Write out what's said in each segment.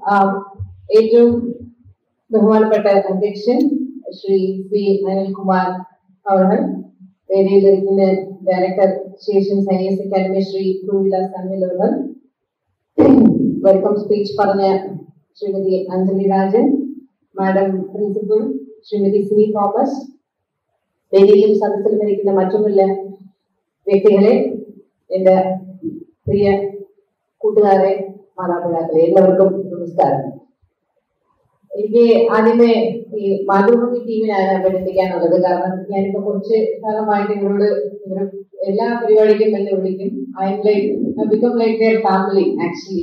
ആം, ഏറ്റവും ബഹുമാനപ്പെട്ട അധ്യക്ഷൻ ശ്രീ പി അനിൽകുമാർ അവർ വേദിയിലിരിക്കുന്ന director station science academy Shri Bhuvilas Anil അവർ വെൽക്കം സ്പീച്ച് പറഞ്ഞ ശ്രീമതി അഞ്ജലി രാജൻ മാഡം പ്രിൻസിപ്പൽ ശ്രീമതി സിനി തോമസ് വേദിയിലും സദസ്സിലും ഇരിക്കുന്ന മറ്റുമുള്ള വ്യക്തികളെ എന്റെ പ്രിയ കൂട്ടുകാരെ മാതാപിതാക്കളെ എല്ലാവർക്കും നമസ്കാരം എനിക്ക് ആദ്യമേ ഈ മാതൃഭൂമി ടീമിനാണ് അഭിനന്ദിക്കാനുള്ളത് കാരണം ഞാനിപ്പോ കുറച്ച് കാലമായിട്ട് ഇവരോട് ഇവര് എല്ലാ പരിപാടിക്കും എന്നെ വിളിക്കും I'm like become like their family actually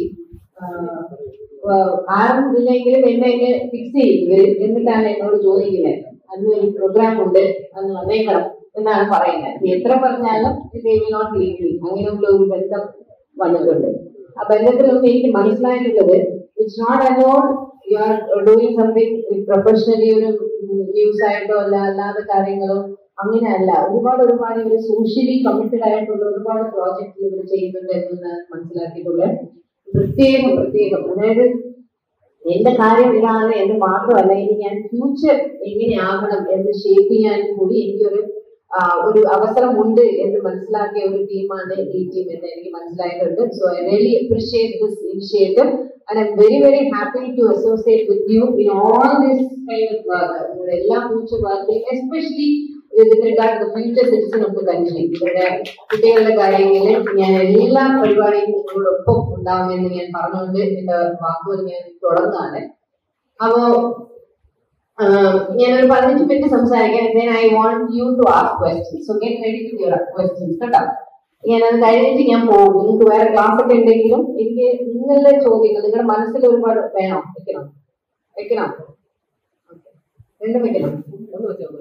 ആരും ഇല്ലെങ്കിലും എന്നെ എന്നെ ഫിക്സ് ചെയ്യും ഇവര് എന്നിട്ടാണ് എന്നോട് ചോദിക്കുന്നത് അന്ന് ഒരു പ്രോഗ്രാം ഉണ്ട് അന്ന് വന്നേക്കണം എന്നാണ് പറയുന്നത് ഇത് എത്ര പറഞ്ഞാലും നോട്ട് ലീവ് അങ്ങനെയുള്ള ഒരു ബന്ധം വന്നിട്ടുണ്ട് ആ ബന്ധത്തിലൊന്നും എനിക്ക് മനസ്സിലായിട്ടുള്ളത് it's not alone you are doing something professionally ഒരു ന്യൂസ് ആയിട്ടോ അല്ല അല്ലാതെ കാര്യങ്ങളോ അങ്ങനെയല്ല ഒരുപാട് ഒരുപാട് ഇവർ സോഷ്യലി കമ്മിറ്റഡ് ആയിട്ടുള്ള ഒരുപാട് പ്രോജക്റ്റ് ഇവർ ചെയ്യുന്നുണ്ട് എന്ന് മനസ്സിലാക്കിയിട്ടുള്ളത് പ്രത്യേകം പ്രത്യേകം അതായത് എന്റെ കാര്യം ഇതാണ് എന്ന് മാത്രമല്ല ഇനി ഞാൻ ഫ്യൂച്ചർ എങ്ങനെയാകണം എന്ന് ഷേപ്പ് ചെയ്യാനും കൂടി എനിക്കൊരു ആ, ഒരു അവസരം ഉണ്ട് എന്ന് മനസ്സിലാക്കിയ ഒരു ടീമാണ് ഈ ടീം എന്ന് എനിക്ക് മനസ്സിലായിട്ടുണ്ട് so I really appreciate this initiative and I am very very happy to associate with you in all this kind of work എല്ലാ ഫ്യൂച്ചർ വർക്കിലും especially with regard the future citizen of the country ഇവരുടെ കുട്ടികളുടെ കാര്യങ്ങളിൽ ഞാൻ എല്ലാ പരിപാടിയും നിങ്ങളോടൊപ്പം ഉണ്ടാവുമെന്ന് ഞാൻ പറഞ്ഞുകൊണ്ട് എന്റെ വാക്കുകൾ ഞാൻ തുടങ്ങുകയാണ് അപ്പോ ഞാനൊരു പതിനഞ്ച് മിനിറ്റ് സംസാരിക്കാൻ then I want you to ask questions. So get ready with your questions കേട്ടോ ഞാനത് കഴിഞ്ഞിട്ട് ഞാൻ പോകും നിങ്ങൾക്ക് വേറെ ക്ലാസ് ഒക്കെ ഉണ്ടെങ്കിലും എനിക്ക് നിങ്ങളുടെ ചോദ്യങ്ങൾ നിങ്ങളുടെ മനസ്സിൽ ഒരുപാട് വേണോ വെക്കണം വെക്കണം Okay. രണ്ടും വെക്കണം ഒന്ന് വെച്ചോ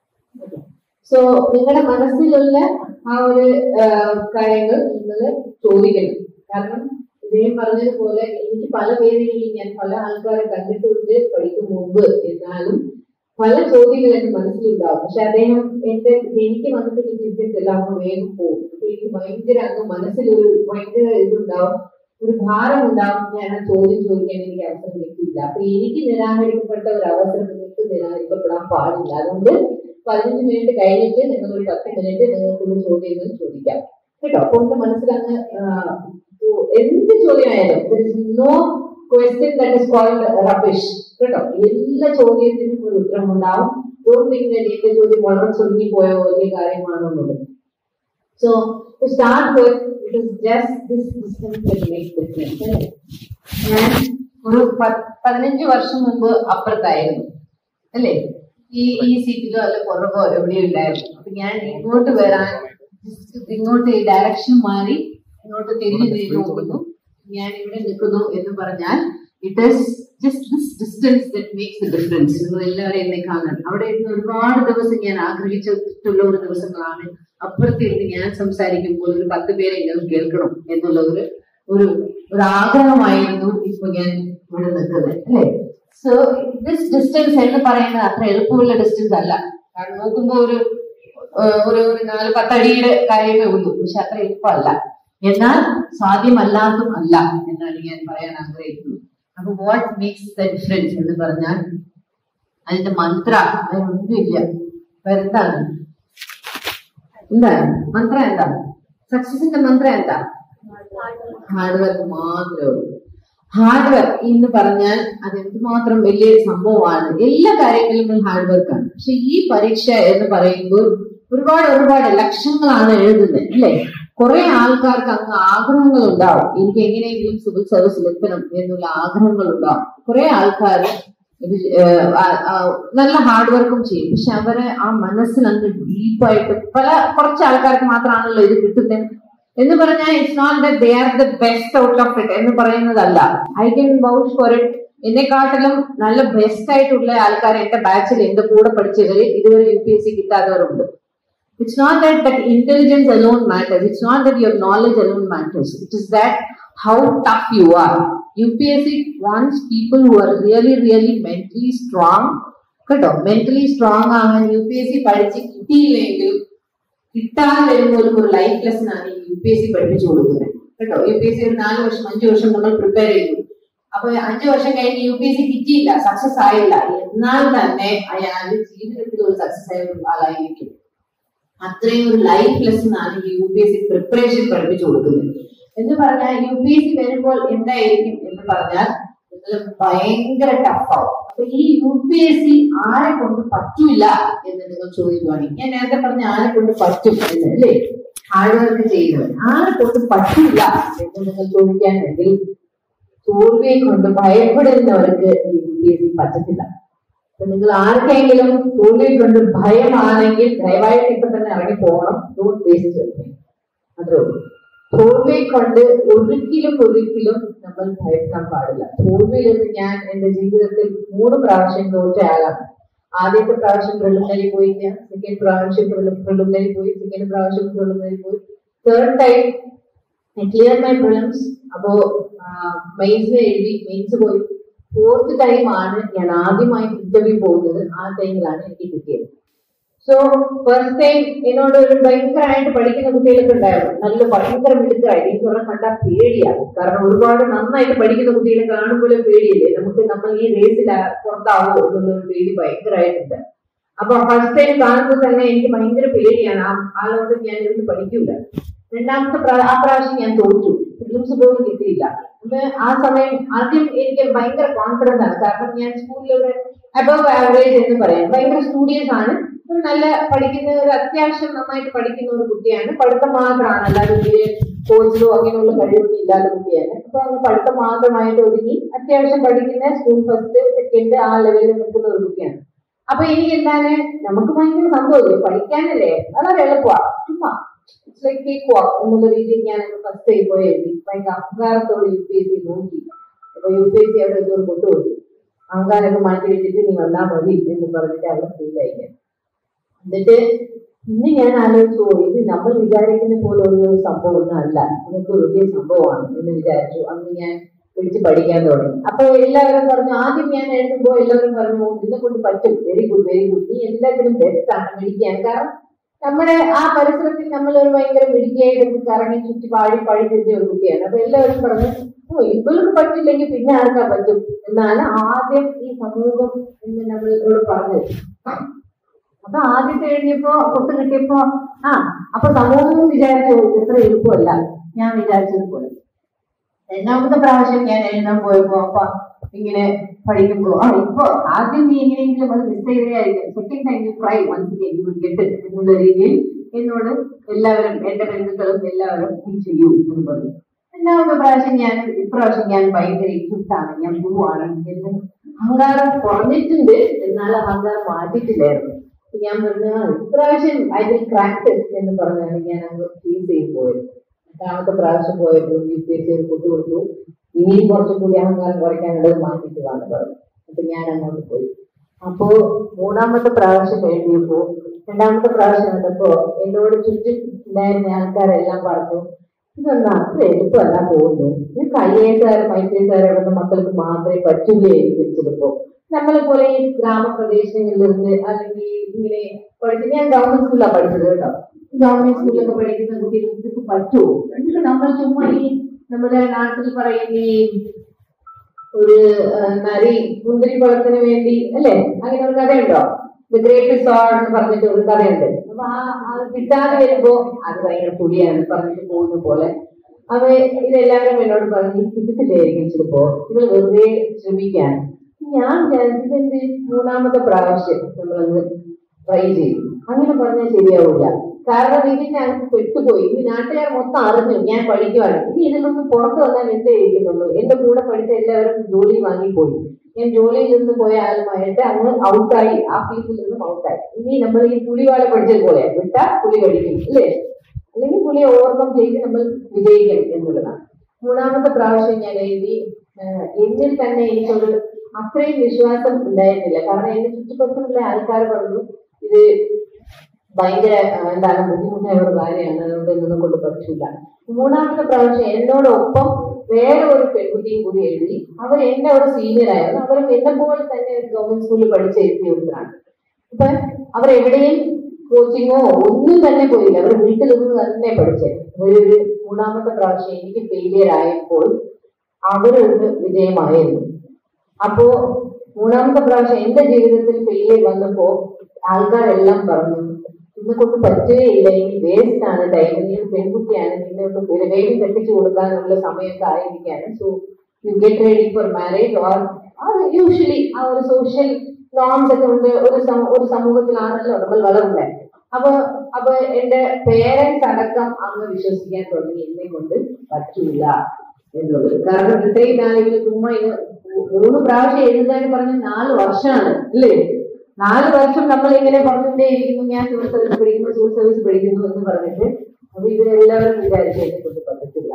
സോ നിങ്ങളുടെ മനസ്സിലുള്ള ആ ഒരു ആ, കാര്യങ്ങൾ നിങ്ങൾ ചോദിക്കണം കാരണം ഇദ്ദേഹം പറഞ്ഞതുപോലെ എനിക്ക് പല വേദികളിൽ ഞാൻ പല ആൾക്കാരെ കണ്ടിട്ടുണ്ട് പഠിക്കും മുമ്പ് എന്നാലും പല ചോദ്യങ്ങൾ എന്റെ മനസ്സിലുണ്ടാവും പക്ഷെ അദ്ദേഹം എന്റെ എനിക്ക് വന്നിട്ടുള്ള ചിന്തത്തിൽ അങ്ങ് വേഗം പോകും അപ്പൊ എനിക്ക് ഭയങ്കര അങ്ങ് മനസ്സിലൊരു ഭയങ്കര ഇതുണ്ടാവും ഒരു ഭാരം ഉണ്ടാവും ഞാൻ ആ ചോദ്യം ചോദിക്കാൻ എനിക്ക് അവസരം കിട്ടിയില്ല അപ്പൊ എനിക്ക് നിരാകരിക്കപ്പെട്ട ഒരു അവസരം നിങ്ങൾക്ക് നിരാകരിക്കപ്പെടാൻ പാടില്ല അതുകൊണ്ട് പതിനഞ്ച് മിനിറ്റ് കഴിഞ്ഞിട്ട് നിങ്ങൾ ഒരു പത്ത് മിനിറ്റ് നിങ്ങൾക്കുള്ള ചോദ്യങ്ങൾ ചോദിക്കാം കേട്ടോ അപ്പൊ എന്റെ മനസ്സിലങ്ങ് ആ, ചോ- എന്ത് ചോദ്യമായാലും no question that is called rubbish കേട്ടോ എല്ലാ ചോദ്യത്തിനും ഒരു ഉത്തരം ഉണ്ടാവും ഡോണ്ട് തിങ്ക് ദാറ്റ് എന്റെ ചോദ്യം വളരെ ചുരുങ്ങി പോയ വലിയ കാര്യമാണെന്നുള്ളത് so to start with it is just this distance that makes difference അല്ലേ ഞാൻ ഒരു പത്ത് പതിനഞ്ച് വർഷം മുമ്പ് അപ്പുറത്തായിരുന്നു അല്ലേ ഈ ഈ സീറ്റിലോ അല്ല പുറകോ എവിടെയോ ഉണ്ടായിരുന്നു അപ്പൊ ഞാൻ ഇങ്ങോട്ട് വരാൻ just ഇങ്ങോട്ട് ഈ ഡയറക്ഷൻ മാറി ഇങ്ങോട്ട് തിരിഞ്ഞു തിരിഞ്ഞു നോക്കുന്നു ഞാൻ ഇവിടെ നിൽക്കുന്നു എന്ന് പറഞ്ഞാൽ it is just this distance that makes the difference നിങ്ങൾ എല്ലാവരും എന്നെ കാണാൻ അവിടെ ഇരുന്ന് ഒരുപാട് ദിവസം ഞാൻ ആഗ്രഹിച്ചിട്ടുള്ള ഒരു ദിവസങ്ങളാണ് അപ്പുറത്തിരുന്ന് ഞാൻ സംസാരിക്കുമ്പോൾ ഒരു പത്ത് പേരെങ്കിലും കേൾക്കണം എന്നുള്ള ഒരു ഒരു ഒരു ആഗ്രഹമായിരുന്നു ഇപ്പൊ ഞാൻ ഇവിടെ നിൽക്കുന്നത് അല്ലേ സോ ദിസ് ഡിസ്റ്റൻസ് എന്ന് പറയുന്നത് അത്ര എളുപ്പമുള്ള ഡിസ്റ്റൻസ് അല്ല കാരണം നോക്കുമ്പോൾ ഒരു ഏഹ്, ഒരു ഒരു നാല് പത്തടിയുടെ കാര്യമേ ഉള്ളൂ പക്ഷെ അത്ര എളുപ്പമല്ല എന്നാൽ സാധ്യമല്ലാത്തതും അല്ല എന്നാണ് ഞാൻ പറയാൻ ആഗ്രഹിക്കുന്നത് അപ്പൊ വാട്ട് മേക്സ് ദ ഡിഫറൻസ് എന്ന് പറഞ്ഞാൽ അതിന്റെ മന്ത്ര വേറെ ഒന്നുമില്ല വേറെ എന്താണ് എന്താണ് മന്ത്ര എന്താ സക്സസിന്റെ മന്ത്ര എന്താ ഹാർഡ് വർക്ക് മാത്രമേ ഉള്ളൂ ഹാർഡ് വർക്ക് എന്ന് പറഞ്ഞാൽ അത് എന്തുമാത്രം വലിയ സംഭവമാണ് എല്ലാ കാര്യങ്ങളിലും ഹാർഡ് വർക്കാണ് പക്ഷെ ഈ പരീക്ഷ എന്ന് പറയുമ്പോൾ ഒരുപാട് ഒരുപാട് ലക്ഷങ്ങളാണ് എഴുതുന്നത് അല്ലേ കുറെ ആൾക്കാർക്ക് അങ്ങ് ആഗ്രഹങ്ങൾ ഉണ്ടാവും എനിക്ക് എങ്ങനെയെങ്കിലും സിവിൽ സർവീസിൽ എത്തണം എന്നുള്ള ആഗ്രഹങ്ങൾ ഉണ്ടാവും കുറെ ആൾക്കാർ ഇത് ഏഹ് ആ- ആ നല്ല ഹാർഡ് വർക്കും ചെയ്യും പക്ഷെ അവരെ ആ മനസ്സിൽ അങ്ങ് ഡീപ്പായിട്ട് പല കുറച്ച് ആൾക്കാർക്ക് മാത്രമാണല്ലോ ഇത് കിട്ടുന്നത് എന്ന് പറഞ്ഞാൽ it's not that they are the best out of it എന്ന് പറയുന്നതല്ല I can vouch for it എന്നെക്കാട്ടിലും നല്ല ബെസ്റ്റ് ആയിട്ടുള്ള ആൾക്കാർ എന്റെ ബാച്ചിൽ എന്റെ കൂടെ പഠിച്ചവര് ഇതുവരെ യു പി എസ് സി കിട്ടാത്തവരുണ്ട് it's not that that intelligence alone matters it's not that your knowledge alone matters it is that how tough you are U P S C wants people who are really really mentally strong കേട്ടോ mentally strong ആകാൻ U P S C പഠിച്ച് കിട്ടിയില്ലെങ്കിലും കിട്ടാതെ വരുമ്പോഴും ഒരു life lesson ആണ് U P S C പഠിപ്പിച്ചു കൊടുക്കുന്നത് കേട്ടോ യു പി എസ് സി ഒരു നാല് വർഷം അഞ്ചു വർഷം നമ്മൾ പ്രിപ്പയർ ചെയ്തു അപ്പൊ അഞ്ചു വർഷം കഴിഞ്ഞ് യു പി എസ് സി കിട്ടിയില്ല സക്സസ് ആയില്ല എന്നാൽ തന്നെ അയാൾ ജീവിതത്തിൽ ഒരു സക്സസ് ആയ ഒരു ആളായിരിക്കും അത്രയും ഒരു ലൈഫ് ലെസൺ ആണ് ഈ U P S C preparation പഠിപ്പിച്ചു കൊടുക്കുന്നത് എന്ന് പറഞ്ഞാൽ യു പി എസ് സി വരുമ്പോൾ എന്തായിരിക്കും എന്ന് പറഞ്ഞാൽ നിങ്ങൾ ഭയങ്കര ടഫാവും അപ്പൊ ഈ യു പി എസ് സി ആരെ കൊണ്ട് പറ്റൂല എന്ന് നിങ്ങൾ ചോദിക്കുവാണെങ്കിൽ ഞാൻ നേരത്തെ പറഞ്ഞ ആരെ കൊണ്ട് പറ്റും എന്ന് അല്ലേ ഹാർഡ് വർക്ക് ചെയ്യുന്നവൻ ആരെ കൊണ്ട് പറ്റില്ല എന്ന് നിങ്ങൾ ചോദിക്കാനെങ്കിൽ തോൽവിയെ കൊണ്ട് ഭയപ്പെടുന്നവർക്ക് ഈ യു പി എസ് സി പറ്റത്തില്ല അപ്പൊ നിങ്ങൾ ആർക്കെങ്കിലും തോൽവിയെ കൊണ്ട് ഭയമാണെങ്കിൽ ദയവായിട്ട് ഇപ്പൊ തന്നെ ഇറങ്ങി പോകണം ഡോണ്ട് വേസ്റ്റ് അത്രേ ഉള്ളൂ തോൽവിയെ കൊണ്ട് ഒരിക്കലും ഒരിക്കലും നമ്മൾ ഭയപ്പെടാൻ പാടില്ല തോൽവിയിൽ നിന്ന് ഞാൻ എന്റെ ജീവിതത്തിൽ മൂന്ന് പ്രാവശ്യം തോറ്റ ആളാണ് ആദ്യത്തെ പ്രാവശ്യം പ്രിലിമിനറി പോയി ഞാൻ സെക്കൻഡ് പ്രാവശ്യം പ്രിലിമിനറി പോയി സെക്കൻഡ് പ്രാവശ്യം പ്രിലിമിനറി പോയി third time clear my prelims അപ്പോ മെയിൻസ് എഴുതി മെയിൻസ് പോയി ഫോർത്ത് ടൈം ആണ് ഞാൻ ആദ്യമായി ഇന്റർവ്യൂ പോകുന്നത് ആ ടൈമിലാണ് എനിക്ക് കിട്ടിയത് സോ ഫസ്റ്റ് ടൈം എന്നോട് ഒരു ഭയങ്കരമായിട്ട് പഠിക്കുന്ന കുട്ടികളൊക്കെ ഉണ്ടായിരുന്നു നല്ല ഭയങ്കര മിടുക്കരായിട്ട് എനിക്ക് അവരെ കണ്ടാൽ പേടിയാണ് കാരണം ഒരുപാട് നന്നായിട്ട് പഠിക്കുന്ന കുട്ടികളെ കാണുമ്പോഴേ പേടിയല്ലേ നമുക്ക് നമ്മൾ ഈ റേസിൽ പുറത്താവോ എന്നുള്ള ഒരു പേടി ഭയങ്കരമായിട്ടുണ്ട് അപ്പൊ ഫസ്റ്റ് ടൈം കാണുമ്പോൾ തന്നെ എനിക്ക് ഭയങ്കര പേടിയാണ് ആ ആളോട് ഞാൻ ഇരുന്ന് പഠിക്കൂല രണ്ടാമത്തെ പ്രാ- ആ പ്രാവശ്യം ഞാൻ തോറ്റു ഫിലിംസ് പോലും കിട്ടിയില്ല അപ്പൊ ആ സമയം ആദ്യം എനിക്ക് ഭയങ്കര കോൺഫിഡൻസ് ആണ് കാരണം ഞാൻ സ്കൂളിലൊരു അബവ് ആവറേജ് എന്ന് പറയാം ഭയങ്കര സ്റ്റുഡിയസ് ആണ് ഒരു നല്ല പഠിക്കുന്ന ഒരു അത്യാവശ്യം നന്നായിട്ട് പഠിക്കുന്ന ഒരു കുട്ടിയാണ് പഠിത്തം മാത്രമാണ് അല്ലാതെ വലിയ കോഴ്സിലോ അങ്ങനെയുള്ള കഴിവൊന്നും ഇല്ലാത്ത കുട്ടിയാണ് അപ്പൊ അങ്ങ് പഠിത്തം മാത്രമായിട്ട് ഒതുങ്ങി അത്യാവശ്യം പഠിക്കുന്ന സ്കൂൾ ഫസ്റ്റ് സെക്കൻഡ് ആ ലെവലിൽ നിൽക്കുന്ന ഒരു കുട്ടിയാണ് അപ്പൊ എനിക്ക് എന്താണ് നമുക്ക് ഭയങ്കര സന്തോഷം പഠിക്കാനല്ലേ വളരെ എളുപ്പമാണ് ചുമ്മാ ഇറ്റ്സ് ലൈക്ക് കേക്ക് വാക്ക് എന്നുള്ള രീതിയിൽ ഞാൻ ഫസ്റ്റ് ടൈം പോയി എഴുതി ഭയങ്കര അഹങ്കാരത്തോട് യു പി എസ് സി നോക്കി അപ്പൊ യു പി എസ് സി അവിടെ എന്തോ കൊണ്ടുപോയി അഹങ്കാരമൊക്കെ മാറ്റി വെച്ചിട്ട് നീ വന്നാ മതി എന്ന് പറഞ്ഞിട്ട് അവിടെ ഫീൽ ആയി എന്നിട്ട് ഇന്ന് ഞാൻ ആലോചിച്ചു "ഓ, ഇത് നമ്മൾ വിചാരിക്കുന്ന പോലെ ഒരു സംഭവം ഒന്നും അല്ല ഇതൊക്കെ വലിയ സംഭവമാണ് എന്ന് വിചാരിച്ചു അന്ന് ഞാൻ പിടിച്ച് പഠിക്കാൻ തുടങ്ങി അപ്പൊ എല്ലാവരും പറഞ്ഞു ആദ്യം ഞാൻ എഴുതുമ്പോൾ എല്ലാവരും പറഞ്ഞു "ഓ, നിന്നെ കൊണ്ട് പറ്റും വെരി ഗുഡ് വെരി ഗുഡ് നീ എല്ലാത്തിനും ബെസ്റ്റ് ആണ് മിടിക്കാൻ കാരണം നമ്മുടെ ആ പരിസരത്തിൽ നമ്മൾ ഒരു ഭയങ്കര മിടുക്കിയായിട്ട് കറങ്ങി ചുറ്റി പാടി പാടി തിരിഞ്ഞ ഒരു കുട്ടിയാണ് അപ്പൊ എല്ലാവരും പറഞ്ഞു ഓ ഇവർക്ക് പറ്റില്ലെങ്കിൽ പിന്നെ ആർക്കാ പറ്റും എന്നാണ് ആദ്യം ഈ സമൂഹം എന്ന് നമ്മളോട് പറഞ്ഞത് അപ്പൊ ആദ്യത്തെ എഴുതിയപ്പോ ഒത്ത് കിട്ടിയപ്പോ ആ അപ്പൊ സമൂഹം വിചാരിച്ചു "ഓ, ഇത്ര എളുപ്പമല്ല ഞാൻ വിചാരിച്ചത് പോലെ രണ്ടാമത്തെ പ്രാവശ്യം ഞാൻ എഴുതാൻ പോയപ്പോ അപ്പൊ ഇങ്ങനെ പഠിക്കുമ്പോ ആ ഇപ്പൊ ആദ്യം നീ എങ്ങനെയെങ്കിലും അത് മിസ് ചെയ്തായിരിക്കും second time you try once you will get എന്നുള്ള രീതിയിൽ എന്നോട് എല്ലാവരും എന്റെ ബന്ധുക്കളും എല്ലാവരും നീ ചെയ്യൂ എന്ന് പറഞ്ഞു രണ്ടാമത്തെ പ്രാവശ്യം ഞാൻ ഇപ്രാവശ്യം ഞാൻ ഭയങ്കര ഇഷ്ടമാണ് ഞാൻ പോവാണ് എന്ന് അഹങ്കാരം കുറഞ്ഞിട്ടുണ്ട് എന്നാൽ അഹങ്കാരം മാറ്റിയിട്ടില്ലായിരുന്നു അപ്പൊ ഞാൻ പറഞ്ഞു "ആ, ഇപ്രാവശ്യം ഐ വിൽ പ്രാക്ടീസ് എന്ന് പറഞ്ഞാണ് ഞാൻ അങ്ങ് ഫീസ് ചെയ്ത് പോയത് രണ്ടാമത്തെ പ്രാവശ്യം പോയപ്പോൾ U P S C report കൊടുത്തു ഇനിയും കുറച്ചും കൂടി അഹങ്കാരം കുറയ്ക്കാനുള്ളത് മാറ്റിയിട്ട് വേണം പറഞ്ഞു അപ്പൊ ഞാൻ അങ്ങോട്ട് പോയി അപ്പോ മൂന്നാമത്തെ പ്രാവശ്യം എഴുതിയപ്പോ രണ്ടാമത്തെ പ്രാവശ്യം വന്നപ്പോ എന്നോട് ചുറ്റും ഉണ്ടായിരുന്ന ആൾക്കാരെല്ലാം പറഞ്ഞു ഇതൊന്നും അത്ര എളുപ്പമല്ല തോന്നുന്നു ഇത് കയ്യേസാരും മൈസേസാരും മക്കൾക്ക് മാത്രമേ പറ്റുകയായിരിക്കും ചിലപ്പോ നമ്മളെ പോലെ ഈ ഗ്രാമപ്രദേശങ്ങളിൽ നിന്ന് അല്ലെങ്കിൽ ഇങ്ങനെ പഠിച്ച് ഞാൻ ഗവൺമെന്റ് സ്കൂളിലാണ് പഠിച്ചത് കേട്ടോ ഗവൺമെന്റ് സ്കൂളിലൊക്കെ പഠിക്കുന്ന കുട്ടികൾക്ക് ഇതൊക്കെ പറ്റുമോ എന്നിട്ട് നമ്മൾ ചുമ്മാ ഈ നമ്മുടെ നാട്ടിൽ പറയുന്ന ഈ ഒരു ആ, നരി മുന്തിരി പഴത്തിന് വേണ്ടി അല്ലേ അങ്ങനെ ഒരു കഥയുണ്ടോ ദ ഗ്രേറ്റ് സോൾ എന്ന് പറഞ്ഞിട്ട് ഒരു കഥയുണ്ട് അപ്പൊ ആ അത് കിട്ടാതെ വരുമ്പോ അത് ഭയങ്കര പുളിയാണ് പറഞ്ഞിട്ട് പോകുന്ന പോലെ അവ ഇതെല്ലാവരും എന്നോട് പറഞ്ഞു കിട്ടത്തില്ലായിരിക്കും ചിലപ്പോ നിങ്ങൾ വെറുതെ ശ്രമിക്കാൻ ഞാൻ വിചാരിച്ചത് എന്ത് മൂന്നാമത്തെ പ്രാവശ്യം നമ്മളൊന്ന് ട്രൈ ചെയ്യും അങ്ങനെ പറഞ്ഞാൽ ശരിയാവില്ല കാരണം ഇതിൽ ഞാൻ പെട്ടുപോയി ഇനി നാട്ടുകാർ മൊത്തം അറിഞ്ഞു ഞാൻ പഠിക്കുവാണ് ഇനി ഇതിൽ നിന്ന് പുറത്ത് വന്നാൽ എന്തായിരിക്കും നമ്മൾ എന്റെ കൂടെ പഠിച്ച എല്ലാവരും ജോലി വാങ്ങിപ്പോയി ഞാൻ ജോലിയിൽ നിന്ന് പോയ ആളുമായിട്ട് അങ്ങ് ഔട്ടായി ആ ഫീൽഡിൽ നിന്നും ഔട്ടായി ഇനി നമ്മൾ ഈ പുലിവാല പഠിച്ചത് പോലെ വിട്ടാ പുലി കടിക്കും അല്ലേ അല്ലെങ്കിൽ പുലിയെ ഓവർകം ചെയ്ത് നമ്മൾ വിജയിക്കണം എന്നുള്ളതാണ് മൂന്നാമത്തെ പ്രാവശ്യം ഞാൻ എഴുതി ആഹ് എന്നിൽ തന്നെ എനിക്കൊരു അത്രയും വിശ്വാസം ഉണ്ടായിരുന്നില്ല കാരണം എന്റെ ചുറ്റുപറ്റുള്ള ആൾക്കാർ പറഞ്ഞു ഇത് ഭയങ്കര ആഹ് എന്താണ് ബുദ്ധിമുട്ടായ ഒരു കാര്യമാണ് അതുകൊണ്ട് ഇതൊന്നും കൊണ്ട് പറ്റില്ല മൂന്നാമത്തെ പ്രാവശ്യം എന്നോടൊപ്പം വേറെ ഒരു പെൺകുട്ടിയും കൂടി എഴുതി അവർ എന്റെ ഒരു സീനിയർ ആയിരുന്നു അവർ എന്നെ പോലെ തന്നെ ഒരു ഗവൺമെന്റ് സ്കൂളിൽ പഠിച്ച് എഴുതിയവരാണ് അപ്പൊ അവർ എവിടെയും കോച്ചിങ്ങോ ഒന്നും തന്നെ പോയില്ല അവർ വീട്ടിൽ നിന്ന് തന്നെ പഠിച്ചത് ഒരു മൂന്നാമത്തെ പ്രാവശ്യം എനിക്ക് ഫെയിലിയർ ആയപ്പോൾ അവരൊരു വിജയമായിരുന്നു അപ്പോ മൂന്നാമത്തെ പ്രാവശ്യം എന്റെ ജീവിതത്തിൽ ഫെയിലിയർ വന്നപ്പോ ആൾക്കാരെല്ലാം പറഞ്ഞു ഇന്ന് കൊണ്ട് പറ്റുകയില്ല ഇനി വേസ്റ്റ് ആണ് ടൈം നീ ഒരു പെൺകുട്ടിയാണ് നിന്നെ ഒന്ന് വേഗം കെട്ടിച്ചു കൊടുക്കാനുള്ള സമയമൊക്കെ ആയിരിക്കാണ് so you get ready for marriage or usually ആ ഒരു സോഷ്യൽ നോംസ് ഒക്കെ ഉണ്ട് ഒരു സമ- ഒരു സമൂഹത്തിലാണല്ലോ നമ്മൾ വളർന്നത് അപ്പൊ അപ്പൊ എന്റെ പേരൻസ് അടക്കം അങ്ങ് വിശ്വസിക്കാൻ തുടങ്ങി എന്നെ കൊണ്ട് പറ്റൂല എന്നുള്ളത് കാരണം ഇത്രയും നാളുകൾ ചുമ്മാ ഇത് മൂന്ന് പ്രാവശ്യം എഴുതാൻ പറഞ്ഞ നാല് വർഷമാണ് അല്ലേ നാല് വർഷം നമ്മൾ ഇങ്ങനെ പറഞ്ഞുകൊണ്ടേ ഇരിക്കുന്നു ഞാൻ സിവിൽ സർവീസ് പഠിക്കുന്നു സിവിൽ സർവീസ് പഠിക്കുന്നു എന്ന് പറഞ്ഞിട്ട് അപ്പൊ ഇവരെല്ലാവരും വിചാരിച്ചു എന്നെ കൊണ്ട് പറ്റത്തില്ല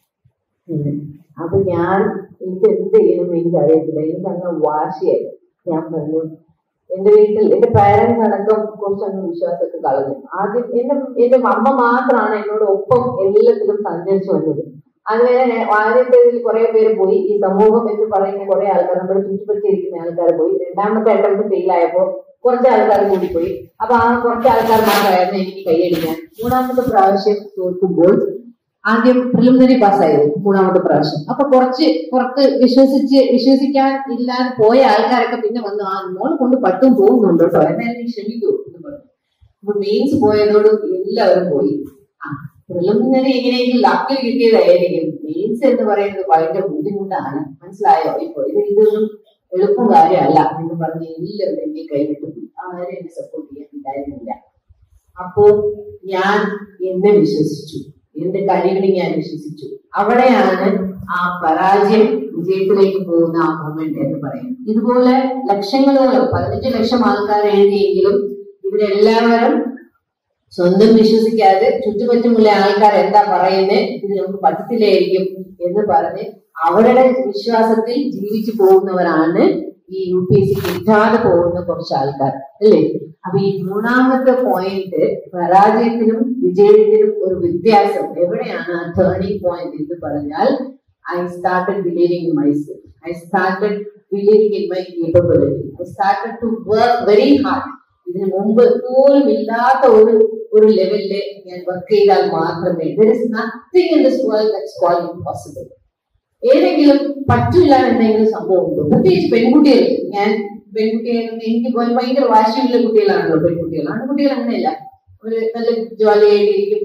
ഉം. അപ്പൊ ഞാൻ എനിക്ക് എന്ത് ചെയ്യണം എനിക്ക് അറിയത്തില്ല എനിക്ക് അങ്ങ് വാശിയായി ഞാൻ പറഞ്ഞു എന്റെ വീട്ടിൽ എന്റെ പാരന്റ്സ് അടക്കം കുറച്ചങ്ങ് വിശ്വാസമൊക്കെ കളഞ്ഞു ആദ്യം എന്റെ എന്റെ അമ്മ മാത്രമാണ് എന്നോട് ഒപ്പം എല്ലാത്തിലും സഞ്ചരിച്ചു വന്നത് അതുവരെ ഞാൻ ആദ്യത്തേതിൽ കുറെ പേര് പോയി ഈ സമൂഹം എന്ന് പറയുന്ന കുറെ ആൾക്കാർ നമ്മുടെ ചുറ്റുപറ്റിയിരിക്കുന്ന ആൾക്കാർ പോയി രണ്ടാമത്തെ അറ്റംപ്റ്റ് ഫെയിൽ ആയപ്പോ കുറച്ച് ആൾക്കാർ കൂടി പോയി അപ്പൊ ആ കുറച്ച് ആൾക്കാർ മാത്രമായിരുന്നു എനിക്ക് കൈയടിക്കാൻ മൂന്നാമത്തെ പ്രാവശ്യം തോൽക്കുമ്പോൾ ആദ്യം പ്രിലിമിനറി പാസ്സായിരുന്നു മൂന്നാമത്തെ പ്രാവശ്യം അപ്പൊ കുറച്ച് പുറത്ത് വിശ്വസിച്ച് വിശ്വസിക്കാൻ ഇല്ലാതെ പോയ ആൾക്കാരൊക്കെ പിന്നെ വന്നു ആ മോളെ കൊണ്ട് പട്ടും പോകുന്നുണ്ട് കേട്ടോ എന്നാലും നീ ക്ഷമിക്കൂ എന്ന് പറഞ്ഞു അപ്പൊ മെയിൻസ് പോയതോട് എല്ലാവരും പോയി ആ പ്രിലിമിനറി എങ്ങനെയെങ്കിലും ലക്കിൽ കിട്ടിയതായിരിക്കും മെയിൻസ് എന്ന് പറയുന്നത് ഭയങ്കര ബുദ്ധിമുട്ടാണ് മനസ്സിലായോ ഇപ്പൊ ഇത് ഇതൊന്നും എളുപ്പം കാര്യമല്ല എന്ന് പറഞ്ഞ് എല്ലാവരും എന്നെ കൈവിട്ടു ആരും എന്നെ സപ്പോർട്ട് ചെയ്യാൻ ഉണ്ടായിരുന്നില്ല അപ്പോ ഞാൻ എന്നെ വിശ്വസിച്ചു എന്റെ കഴിവിനെ ഞാൻ വിശ്വസിച്ചു അവിടെയാണ് ആ പരാജയം വിജയത്തിലേക്ക് പോകുന്ന ആ മൊമെന്റ് എന്ന് പറയുന്നത് ഇതുപോലെ ലക്ഷങ്ങളോളം പതിനഞ്ച് ലക്ഷം ആൾക്കാർ എഴുതിയെങ്കിലും ഇവരെല്ലാവരും സ്വന്തം വിശ്വസിക്കാതെ ചുറ്റുപറ്റുമുള്ള ആൾക്കാർ എന്താ പറയുന്നത് ഇത് നമുക്ക് പറ്റത്തില്ലായിരിക്കും എന്ന് പറഞ്ഞ് അവരുടെ വിശ്വാസത്തിൽ ജീവിച്ചു പോകുന്നവരാണ് ഈ യു പി എസ് സി കിട്ടാതെ പോകുന്ന കുറച്ച് ആൾക്കാർ അല്ലേ അപ്പൊ ഈ മൂന്നാമത്തെ പോയിന്റ് പരാജയത്തിനും വിജയത്തിനും ഒരു വ്യത്യാസം എവിടെയാണ് ആ ടേണിംഗ് പോയിന്റ് എന്ന് പറഞ്ഞാൽ I started believing in myself I started believing in my capability I started to work very hard ഇതിന് മുമ്പ് പോലും ഇല്ലാത്ത ഒരു ഒരു ലെവലില് ഞാൻ വർക്ക് ചെയ്താൽ മാത്രമേ there is nothing in this world that's call impossible ഏതെങ്കിലും പറ്റില്ല എന്തെങ്കിലും സംഭവം ഉണ്ടോ പ്രത്യേകിച്ച് പെൺകുട്ടികൾ ഞാൻ പെൺകുട്ടികൾ എനിക്ക് പോയി ഭയങ്കര വാശിയുള്ള കുട്ടികളാണല്ലോ പെൺകുട്ടികൾ ആൺകുട്ടികൾ അങ്ങനെയല്ല ഒരു നല്ല ജോലിയായിട്ടിരിക്കും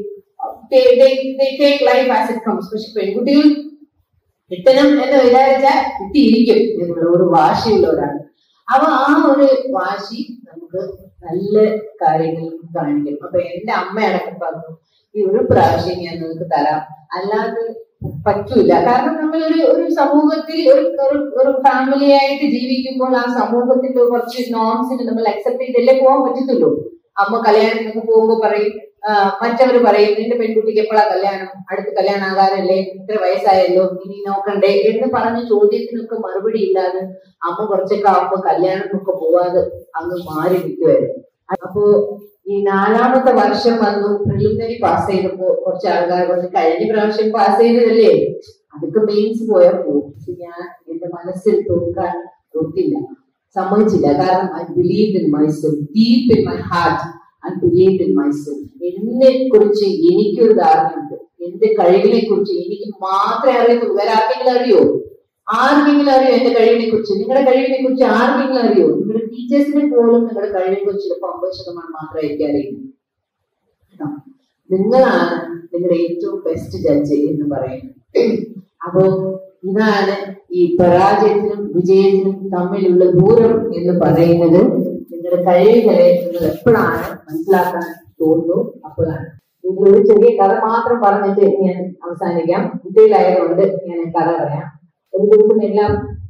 take life as it comes പക്ഷെ പെൺകുട്ടികൾ കിട്ടണം എന്ന് വിചാരിച്ചാൽ കിട്ടിയിരിക്കും എന്നുള്ള ഒരു വാശിയുള്ളവരാണ് അപ്പൊ ആ ഒരു വാശി നമുക്ക് നല്ല കാര്യങ്ങൾ കാണിക്കും അപ്പൊ എന്റെ അമ്മ അടക്കം പറഞ്ഞു ഈ ഒരു പ്രാവശ്യം ഞാൻ നിങ്ങൾക്ക് തരാം അല്ലാതെ പറ്റൂല കാരണം നമ്മൾ ഒരു ഒരു സമൂഹത്തിൽ ഒരു ഒരു- ഒരു ഫാമിലി ആയിട്ട് ജീവിക്കുമ്പോൾ ആ സമൂഹത്തിന്റെ കുറച്ച് നോംസിന് നമ്മൾ അക്സെപ്റ്റ് ചെയ്തല്ലേ പോകാൻ പറ്റത്തുള്ളൂ അമ്മ കല്യാണത്തിനൊക്കെ പോകുമ്പോ പറയും ആ, മറ്റവര് പറയും നിന്റെ പെൺകുട്ടിക്ക് എപ്പോഴാ കല്യാണം അടുത്ത് കല്യാണം ആകാനല്ലേ ഇത്ര വയസ്സായല്ലോ ഇനി നോക്കണ്ടേ എന്ന് പറഞ്ഞ ചോദ്യത്തിനൊക്കെ മറുപടി ഇല്ലാതെ അമ്മ കുറച്ചൊക്കെ ആവുമ്പോ കല്യാണത്തിനൊക്കെ പോവാതെ അങ്ങ് മാറി നിൽക്കുമായിരുന്നു അപ്പോ ഈ നാലാമത്തെ വർഷം വന്നു പ്രിലിമിനറി പാസ് ചെയ്തപ്പോ കുറച്ച് ആൾക്കാർ പറഞ്ഞു കഴിഞ്ഞ പ്രാവശ്യം പാസ് ചെയ്തതല്ലേ അതൊക്കെ മെയിൻസ് പോയാൽ പോകും പക്ഷെ ഞാൻ എന്റെ മനസ്സിൽ തോൽക്കാൻ തോറ്റില്ല സമ്മതിച്ചില്ല കാരണം I believe in myself deep in my heart I believe in myself എന്നെ കുറിച്ച് എനിക്കൊരു ധാരണയുണ്ട് എന്റെ കഴിവിനെ കുറിച്ച് എനിക്ക് മാത്രമേ അറിയത്തുള്ളൂ വേറെ ആർക്കെങ്കിലും അറിയോ ആർക്കെങ്കിലും അറിയോ എന്റെ കഴിവിനെ കുറിച്ച് നിങ്ങളുടെ കഴിവിനെ കുറിച്ച് ആർക്കെങ്കിലും അറിയോ നിങ്ങളുടെ ടീച്ചേഴ്സിനെ പോലും നിങ്ങളുടെ കഴിവിനെ കുറിച്ച് ചിലപ്പോൾ അമ്പത് ശതമാനം മാത്രമായിരിക്കും അറിയുന്നത് കേട്ടോ? നിങ്ങളാണ് നിങ്ങളുടെ ഏറ്റവും ബെസ്റ്റ് ജഡ്ജ് എന്ന് പറയുന്നത് അപ്പോ ഇതാണ് ഈ പരാജയത്തിനും വിജയത്തിനും തമ്മിലുള്ള ദൂരം എന്ന് പറയുന്നത് നിങ്ങളുടെ കഴിവുകളെ നിങ്ങൾ എപ്പോഴാണ് മനസ്സിലാക്കാൻ തോന്നുന്നു അപ്പോഴാണ് ഇതിലൊരു ചെറിയ കഥ മാത്രം പറഞ്ഞിട്ട് ഞാൻ അവസാനിക്കാം കുട്ടികളായതുകൊണ്ട് ഞാൻ കഥ പറയാം ഒരു ദിവസം എല്ലാം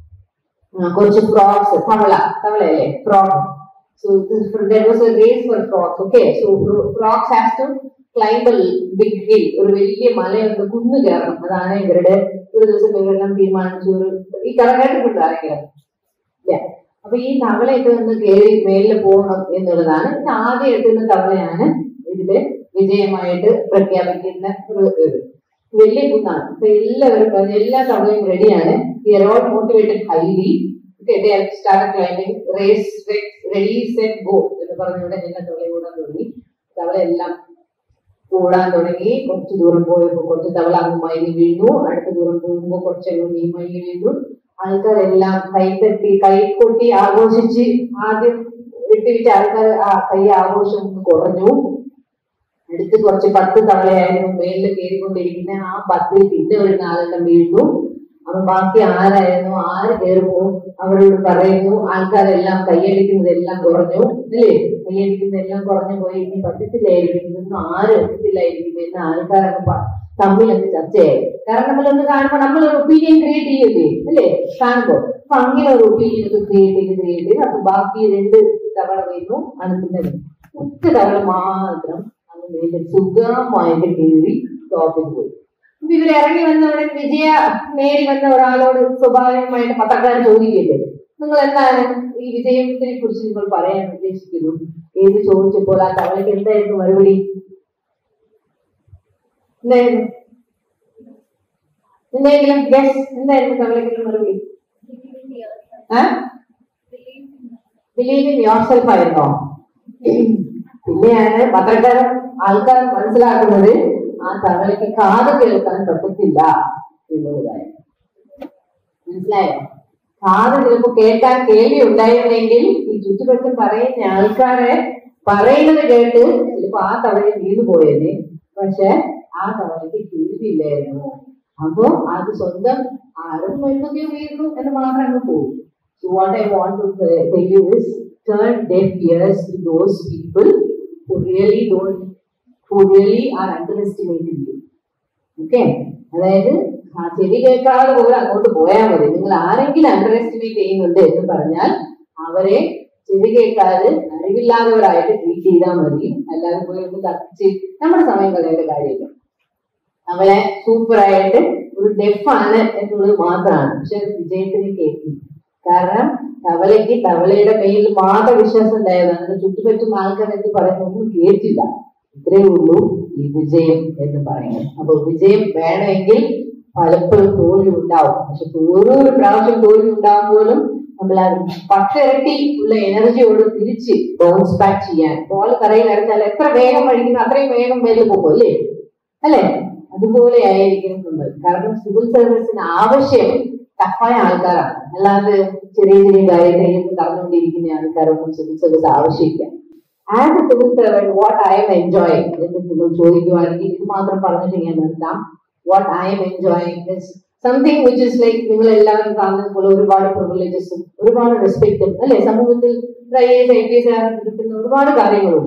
ആ, കുറച്ച് ഫ്രോക്സ് തവള തവളയല്ലേ frog so there was a race for frogs okay so frogs has to climb a big hill ഒരു വലിയ മലയുണ്ട് കുന്നു കയറണം അതാണ് ഇവരുടെ ഒരു ദിവസം ഇവരെല്ലാം തീരുമാനിച്ചു ഒരു ഈ കഥ കേട്ടിട്ടുണ്ട് ആരെങ്കിലും ഇല്ല അപ്പൊ ഈ തവളയൊക്കെ ഒന്ന് കയറി മേലിൽ പോകണം എന്നുള്ളതാണ് ഇത് ആദ്യം എത്തുന്ന തവളയാണ് ഇതില് വിജയമായിട്ട് പ്രഖ്യാപിക്കുന്ന ഒരു ഇത്. വലിയ കുന്നാണ് അപ്പൊ എല്ലാവരും പറഞ്ഞു എല്ലാ തവളയും റെഡിയാണ് all motivated highly start climbing race ready set go എന്ന് പറഞ്ഞുകൊണ്ട് എല്ലാ തവളയും കൂടാൻ തുടങ്ങി തവള എല്ലാം ഓടാൻ തുടങ്ങി കുറച്ച് ദൂരം പോയപ്പോൾ കുറച്ച് തവള അങ്ങ് മയങ്ങി വീണു അടുത്ത ദൂരം പോകുമ്പോൾ കുറച്ചങ്ങ് നീ മയങ്ങി വീണു ആൾക്കാരെല്ലാം കൈതട്ടി കൈകൊട്ടി ആഘോഷിച്ച് ആദ്യം വിട്ടുവിറ്റ ആൾക്കാർ ആ കൈ ആഘോഷം ഒന്ന് കുറഞ്ഞു അടുത്ത് കുറച്ച് പത്ത് തവളയായിരുന്നു മേലിൽ കയറിക്കൊണ്ടിരിക്കുന്ന ആ പത്തിൽ പിന്നെ ഒരു നാലെണ്ണം വീഴുന്നു അപ്പൊ ബാക്കി ആരായിരുന്നു ആര് കയറുമോ അവരോട് പറയുന്നു ആൾക്കാരെല്ലാം കൈയടിക്കുന്നതെല്ലാം കുറഞ്ഞു അല്ലേ കൈയടിക്കുന്നതെല്ലാം കുറഞ്ഞു പോയി ഇനി പറ്റത്തില്ലായിരിക്കും ഇതൊന്നും ആരും എത്തത്തില്ലായിരിക്കും എന്ന് ആൾക്കാരൊക്കെ പ- തമ്മിലൊക്കെ ചർച്ചയായി കാരണം നമ്മളൊന്ന് കാണുമ്പോൾ നമ്മൾ ഒരു ഒപ്പീനിയൻ ക്രിയേറ്റ് ചെയ്യല്ലേ അല്ലേ കാണുമ്പോൾ അപ്പൊ അങ്ങനെ ഒരു ഒപ്പീനിയൻ ഒക്കെ ക്രിയേറ്റ് ചെയ്ത് ക്രിയേറ്റ് ചെയ്ത് അപ്പൊ ബാക്കി രണ്ട് തവണ വരുന്നു അത് പിന്നെ ഒറ്റ തവണ മാത്രം അങ്ങ് മേലെ സുഖമായിട്ട് കയറി ടോപ്പിൽ പോയി അപ്പൊ ഇവർ ഇറങ്ങി വന്നവിടെ വിജയ നേടി വന്ന ഒരാളോട് സ്വാഭാവികമായിട്ട് പത്രക്കാരൻ ചോദിക്കില്ലേ നിങ്ങൾ എന്താണ് ഈ വിജയത്തിനെ കുറിച്ച് നിങ്ങൾ പറയാൻ ഉദ്ദേശിക്കുന്നു ഏത് ചോദിച്ചപ്പോൾ ആ തവളയ്ക്ക് എന്തായിരുന്നു മറുപടി എന്തായിരുന്നു എന്തെങ്കിലും ഗസ് എന്തായിരുന്നു തവളയ്ക്കുള്ള മറുപടി ബിലീവ് ഇൻ യോർ സെൽഫ് ആയിരുന്നോ പിന്നെയാണ് പത്രക്കാരൻ ആൾക്കാർ മനസ്സിലാക്കുന്നത് ആ തവളയ്ക്ക് കാത് കേൾക്കാൻ പറ്റത്തില്ല എന്നുള്ളതായി മനസ്സിലായോ കാത് ചിലപ്പോ കേൾക്കാൻ കേൾവി ഉണ്ടായിരുന്നെങ്കിൽ ഈ ചുറ്റുപറ്റും പറയുന്ന ആൾക്കാരെ പറയുന്നത് കേട്ട് ചിലപ്പോ ആ തവള വീണു പോയേനെ പക്ഷെ ആ തവളയ്ക്ക് കേൾവിയില്ലായിരുന്നു അപ്പോ അത് സ്വന്തം ആരും എന്തൊക്കെയോ വീഴുന്നു എന്ന് മാത്രം അങ്ങ് പോകും So what I want to uh, tell you is turn deaf ears to those people who really don't, who really are underestimating you. Okay അതായത് ആ ചെവി കേൾക്കാതെ പോലെ അങ്ങോട്ട് പോയാൽ മതി നിങ്ങൾ ആരെങ്കിലും അണ്ടർ എസ്റ്റിമേറ്റ് ചെയ്യുന്നുണ്ട് എന്ന് പറഞ്ഞാൽ അവരെ ചെവി കേൾക്കാതെ അറിവില്ലാത്തവരായിട്ട് ട്രീറ്റ് ചെയ്താൽ മതി അല്ലാതെ പോയി ഒന്ന് തട്ടിച്ച് നമ്മുടെ സമയം കളയേണ്ട കാര്യമില്ല അവളെ സൂപ്പറായിട്ട് ഒരു ഡെഫാണ് എന്നുള്ളത് മാത്രമാണ് പക്ഷെ വിജയത്തിന് കേൾക്കി കാരണം തവളയ്ക്ക് തവളയുടെ മേലിൽ മാത്രം വിശ്വാസം ഉണ്ടായതാണ് അതിന്റെ ചുറ്റുപറ്റും ആൾക്കാർ എന്ത് പറയുന്നു ഒന്നും കേട്ടില്ല ഇത്രയേ ഉള്ളൂ ഈ വിജയം എന്ന് പറയുന്നത് അപ്പൊ വിജയം വേണമെങ്കിൽ പലപ്പോഴും തോൽവി ഉണ്ടാവും പക്ഷെ ഓരോ പ്രാവശ്യം തോൽവി ഉണ്ടാകുമ്പോഴും നമ്മൾ ആ പത്തിരട്ടി ഉള്ള എനർജിയോട് തിരിച്ച് ബൗൺസ് ബാക്ക് ചെയ്യാൻ ബോൾ കറയിൽ അടിച്ചാൽ എത്ര വേഗം കഴിക്കുന്നു അത്രയും വേഗം മേലിൽ പോകും അല്ലേ അല്ലേ അതുപോലെ ആയിരിക്കണം നമ്മൾ കാരണം സിവിൽ സർവീസിന് ആവശ്യം ടഫായ ആൾക്കാരാണ് അല്ലാതെ ചെറിയ ചെറിയ കാര്യങ്ങളിൽ കറന്നുകൊണ്ടിരിക്കുന്ന ആൾക്കാരൊന്നും സിവിൽ സർവീസ് ആവശ്യമില്ല as a civil servant what I am enjoying എന്ന് നിങ്ങൾ ചോദിക്കുവാണെങ്കിൽ ഇത് മാത്രം പറഞ്ഞിട്ട് ഞാൻ നിർത്താം what I am enjoying is something which is like നിങ്ങൾ എല്ലാവരും കാണുന്നത് പോലെ ഒരുപാട് പ്രിവിലേജസും ഒരുപാട് റെസ്പെക്റ്റും അല്ലെ സമൂഹത്തിൽ I S I P S കിട്ടുന്ന ഒരുപാട് കാര്യങ്ങളുണ്ട്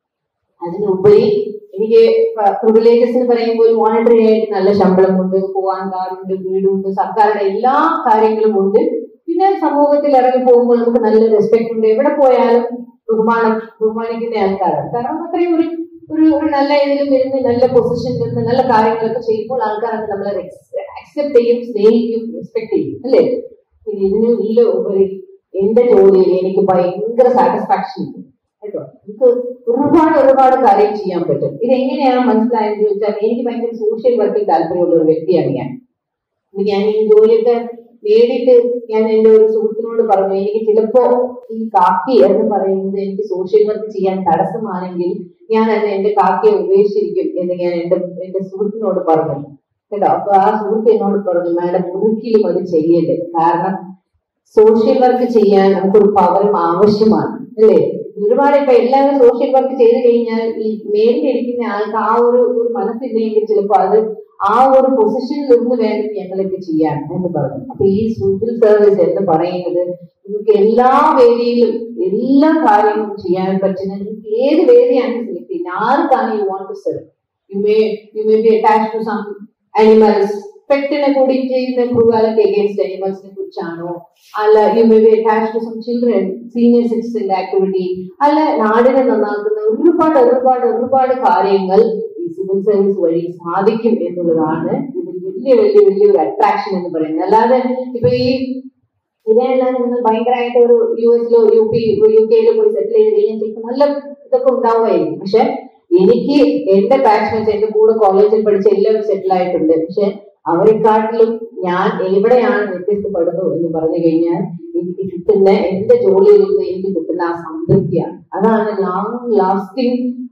അതിനുപരി എനിക്ക് പ്രിവിലേജസ് എന്ന് പറയുമ്പോൾ മോണിറ്ററി ആയിട്ട് നല്ല ശമ്പളമുണ്ട് പോവാൻ കാറുണ്ട് വീടുണ്ട് സർക്കാരുടെ എല്ലാ കാര്യങ്ങളും ഉണ്ട് പിന്നെ സമൂഹത്തിൽ ഇറങ്ങി പോകുമ്പോൾ നമുക്ക് നല്ല റെസ്പെക്ട് ഉണ്ട് എവിടെ പോയാലും ബഹുമാനം ബഹുമാനിക്കുന്ന ആൾക്കാരാണ് കാരണം അത്രയും ഒരു ഒരു ഒരു നല്ല ഇതിൽ വരുന്ന നല്ല പൊസിഷനിൽ നിന്ന് നല്ല കാര്യങ്ങളൊക്കെ ചെയ്യുമ്പോൾ ആൾക്കാരൊക്കെ നമ്മളെ അക്സെപ്റ്റ് ചെയ്യും സ്നേഹിക്കും റെസ്പെക്ട് ചെയ്യും അല്ലേ പിന്നെ ഇതിന് ഇല്ല ഉപരി എന്റെ ജോലിയിൽ എനിക്ക് ഭയങ്കര സാറ്റിസ്ഫാക്ഷൻ ഉണ്ട് കേട്ടോ എനിക്ക് ഒരുപാട് ഒരുപാട് കാര്യം ചെയ്യാൻ പറ്റും ഇത് എങ്ങനെയാണ് മനസ്സിലായെന്ന് ചോദിച്ചാൽ എനിക്ക് ഭയങ്കര സോഷ്യൽ വർക്കിൽ താല്പര്യമുള്ള ഒരു വ്യക്തിയാണ് ഞാൻ അപ്പൊ ഞാൻ ഈ ജോലിയൊക്കെ നേടിയിട്ട് ഞാൻ എന്റെ ഒരു സുഹൃത്തിനോട് പറഞ്ഞു എനിക്ക് ചിലപ്പോ ഈ കാക്കി എന്ന് പറയുന്നത് എനിക്ക് സോഷ്യൽ വർക്ക് ചെയ്യാൻ തടസ്സമാണെങ്കിൽ ഞാൻ അത് എന്റെ കാക്കിയെ ഉപേക്ഷിച്ചിരിക്കും എന്ന് ഞാൻ എന്റെ എന്റെ സുഹൃത്തിനോട് പറഞ്ഞു കേട്ടോ അപ്പൊ ആ സുഹൃത്ത് എന്നോട് പറഞ്ഞു മാഡം ഒരിക്കലും അത് ചെയ്യല്ലേ കാരണം സോഷ്യൽ വർക്ക് ചെയ്യാൻ നമുക്കൊരു പവറും ആവശ്യമാണ് അല്ലേ ഒരുപാട് ഇപ്പൊ എല്ലാവരും സോഷ്യൽ വർക്ക് ചെയ്ത് കഴിഞ്ഞാൽ ഈ മേലിരിക്കുന്ന ആൾക്ക് ആ ഒരു ഒരു മനസ്സില്ലെങ്കിൽ ചിലപ്പോൾ അത് ആ ഒരു പൊസിഷനിൽ നിന്ന് വേണം ഞങ്ങളൊക്കെ ചെയ്യാൻ എന്ന് പറഞ്ഞു അപ്പൊ ഈ സിവിൽ സർവീസ് എന്ന് പറയുന്നത് നിങ്ങൾക്ക് എല്ലാ വേദിയിലും എല്ലാ കാര്യങ്ങളും ചെയ്യാൻ പറ്റുന്ന നിങ്ങൾക്ക് ഏത് വേദിയാണ് സെലക്ട് ചെയ്യുന്നത് ആർക്കാണ് you want to serve you may you may be attach to some animals പെറ്റിനെ കൂടി ചെയ്യുന്ന ക്രൂവാലിറ്റി അഗേൻസ്റ്റ് അനിമൽസിനെ കുറിച്ചാണോ അല്ല you may be attach to some children senior സിറ്റിസന്റെ ആക്ടിവിറ്റി അല്ല നാടിനെ നന്നാക്കുന്ന ഒരുപാട് ഒരുപാട് ഒരുപാട് കാര്യങ്ങൾ ഈ സിവിൽ സർവീസ് വഴി സാധിക്കും എന്നുള്ളതാണ് ഇതിൽ വലിയ വലിയ വലിയ ഒരു അട്രാക്ഷൻ എന്ന് പറയുന്നത് അല്ലാതെ ഇപ്പൊ ഈ ഇതെല്ലാം നിങ്ങൾ ഭയങ്കരമായിട്ട് ഒരു യു എസിലോ യു പി യു കെയിലോ പോയി സെറ്റിൽ ചെയ്ത് കഴിഞ്ഞാൽ ചിലപ്പോൾ നല്ല ഇതൊക്കെ ഉണ്ടാവുമായിരിക്കും പക്ഷെ എനിക്ക് എന്റെ ബാച്ച്മേറ്റ്സ് എന്റെ കൂടെ കോളേജിൽ പഠിച്ച എല്ലാവരും സെറ്റിൽ ആയിട്ടുണ്ട് പക്ഷെ അവരെക്കാട്ടിലും ഞാൻ എവിടെയാണ് വ്യത്യസ്തപ്പെടുന്നു എന്ന് പറഞ്ഞു കഴിഞ്ഞാൽ എനിക്ക് കിട്ടുന്ന എന്റെ ജോലിയിൽ നിന്ന് എനിക്ക് കിട്ടുന്ന ആ സംതൃപ്തിയാണ് അതാണ് ലോങ് ലാസ്റ്റിംഗ്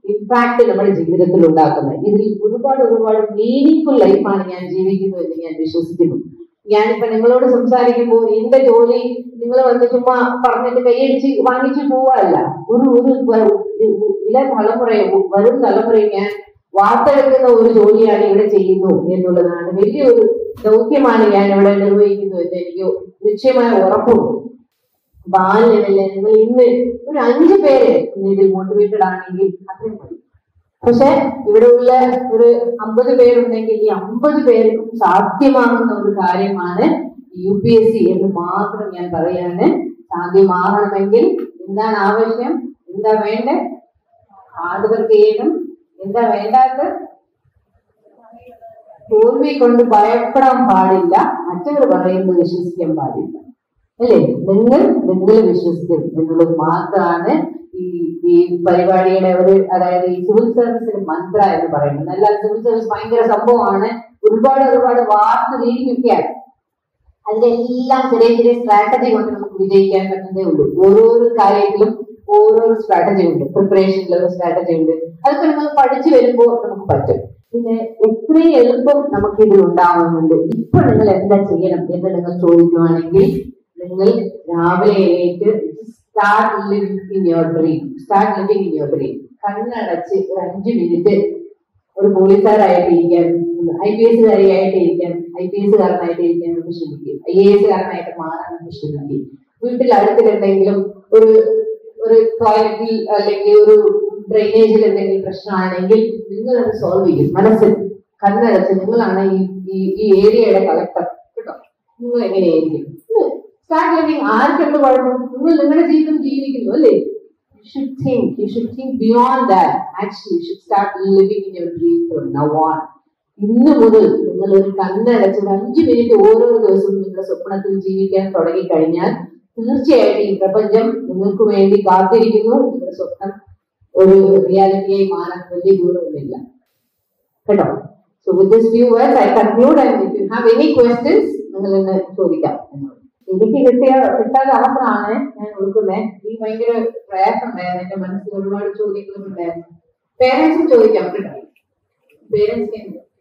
ഇമ്പാക്ട് നമ്മുടെ ജീവിതത്തിൽ ഉണ്ടാക്കുന്നത് ഇതിൽ ഒരുപാട് ഒരുപാട് മീനിങ് ലൈഫാണ് ഞാൻ ജീവിക്കുന്നത് എന്ന് ഞാൻ വിശ്വസിക്കുന്നു ഞാനിപ്പോ നിങ്ങളോട് സംസാരിക്കുമ്പോൾ എന്റെ ജോലി നിങ്ങൾ വന്ന് ചുമ്മാ പറഞ്ഞിട്ട് കൈയടിച്ച് വാങ്ങിച്ചു പോവല്ല ഒരു ഒരു വ- ഇല തലമുറയെ വരും തലമുറയെ ഞാൻ വാർത്തെടുക്കുന്ന ഒരു ജോലിയാണ് ഇവിടെ ചെയ്യുന്നു എന്നുള്ളതാണ് വലിയൊരു ദൗത്യമാണ് ഞാൻ ഇവിടെ നിർവഹിക്കുന്നു എന്ന് എനിക്ക് നിശ്ചയമായ ഉറപ്പുണ്ട് അപ്പൊ ആ ലെവലില് നിങ്ങൾ ഇന്ന് ഒരു അഞ്ച് പേര് ഇന്ന് ഇതിൽ മോട്ടിവേറ്റഡ് ആണെങ്കിൽ അത്രയും മതി പക്ഷെ ഇവിടെ ഉള്ള ഒരു അമ്പത് പേരുണ്ടെങ്കിൽ ഈ അമ്പത് പേർക്കും സാധ്യമാകുന്ന ഒരു കാര്യമാണ് യു പി എസ് സി എന്ന് മാത്രം ഞാൻ പറയാണ് സാധ്യമാകണമെങ്കിൽ എന്താണ് ആവശ്യം എന്താ വേണ്ടേ ഹാർഡ് വർക്ക് ചെയ്യണം എന്താ വേണ്ടാത്ത തോൽവി കൊണ്ട് ഭയപ്പെടാൻ പാടില്ല മറ്റവർ പറയുന്നത് വിശ്വസിക്കാൻ പാടില്ല അല്ലേ നിങ്ങൾ നിങ്ങൾ വിശ്വസിക്കും എന്നുള്ളത് മാത്രമാണ് ഈ ഈ പരിപാടിയുടെ ഒരു അതായത് ഈ സിവിൽ സർവീസിന് മന്ത്ര എന്ന് പറയുന്നത് നല്ല സിവിൽ സർവീസ് ഭയങ്കര സംഭവമാണ് ഒരുപാട് ഒരുപാട് വാർത്ത രീതിയൊക്കെയാണ് അതിലെല്ലാം ചെറിയ ചെറിയ സ്ട്രാറ്റജി കൊണ്ട് നമുക്ക് വിജയിക്കാൻ പറ്റുന്നതേ ഉള്ളൂ ഓരോരോ കാര്യത്തിലും ഓരോരോ സ്ട്രാറ്റജി ഉണ്ട് പ്രിപ്പറേഷനിൽ ഒരു സ്ട്രാറ്റജി ഉണ്ട് അതൊക്കെ നമ്മൾ പഠിച്ചു വരുമ്പോൾ നമുക്ക് പറ്റും പിന്നെ എത്രയും എളുപ്പം നമുക്ക് ഇതിൽ ഉണ്ടാവുന്നുണ്ട് ഇപ്പൊ നിങ്ങൾ എന്താ ചെയ്യണം എന്ന് നിങ്ങൾ ചോദിക്കുവാണെങ്കിൽ നിങ്ങൾ രാവിലെ എണീറ്റ് start living in your dream start living in your dream കണ്ണടച്ച് ഒരു അഞ്ച് മിനിറ്റ് ഒരു പോലീസുകാരായിട്ട് ഇരിക്കാൻ ഐ പി എസ് കാരിയായിട്ട് ഇരിക്കാൻ ഐ പി എസ് കാരനായിട്ട് ഇരിക്കാൻ നമുക്ക് ശ്രമിക്കും ഐ എ എസ് കാരനായിട്ട് മാറാൻ നമുക്ക് ശ്രമിക്കും വീട്ടിൽ അടുത്തിട്ടുണ്ടെങ്കിലും ഒരു ഒരു ടോയ്ലറ്റിൽ അല്ലെങ്കിൽ ഒരു ഡ്രെയിനേജിൽ എന്തെങ്കിലും പ്രശ്നമാണെങ്കിൽ നിങ്ങൾ അത് സോൾവ് ചെയ്യും മനസ്സിൽ കണ്ണടച്ച് നിങ്ങളാണ് ഈ ഈ- ഈ ഏരിയയുടെ കളക്ടർ കേട്ടോ നിങ്ങൾ എങ്ങനെയായിരിക്കും സ്റ്റാർട്ട് ലിവിങ് ആർക്കെന്ത് കുഴപ്പം നിങ്ങൾ നിങ്ങളുടെ ജീവിതം ജീവിക്കുന്നു അല്ലേ you should think, you should think beyond that. Actually, you should start living in your dream from now on. ഇന്ന് മുതൽ നിങ്ങൾ ഒരു കണ്ണടച്ച് ഒരു അഞ്ച് മിനിറ്റ് ഓരോ ദിവസവും നിങ്ങളുടെ സ്വപ്നത്തിൽ ജീവിക്കാൻ തുടങ്ങിക്കഴിഞ്ഞാൽ തീർച്ചയായിട്ടും ഈ പ്രപഞ്ചം നിങ്ങൾക്ക് വേണ്ടി കാത്തിരിക്കുന്നു നിങ്ങളുടെ സ്വപ്നം ഒരു റിയാലിറ്റിയായി മാറാൻ വലിയ ദൂരമൊന്നുമില്ല കേട്ടോ so with this few words I conclude and if you have any questions നിങ്ങൾ എന്നെ ചോദിക്കാം എന്നോട് എനിക്ക് കിട്ടിയ കിട്ടാത്ത അവസരമാണ് ഞാൻ കൊടുക്കുന്നത് ഈ ഭയങ്കര പ്രയാസമുണ്ടായിരുന്നു എന്റെ മനസ്സിൽ ഒരുപാട് ചോദ്യങ്ങളും ഉണ്ടായിരുന്നു പേരൻസും ചോദിക്കാം കേട്ടോ പേരൻസ്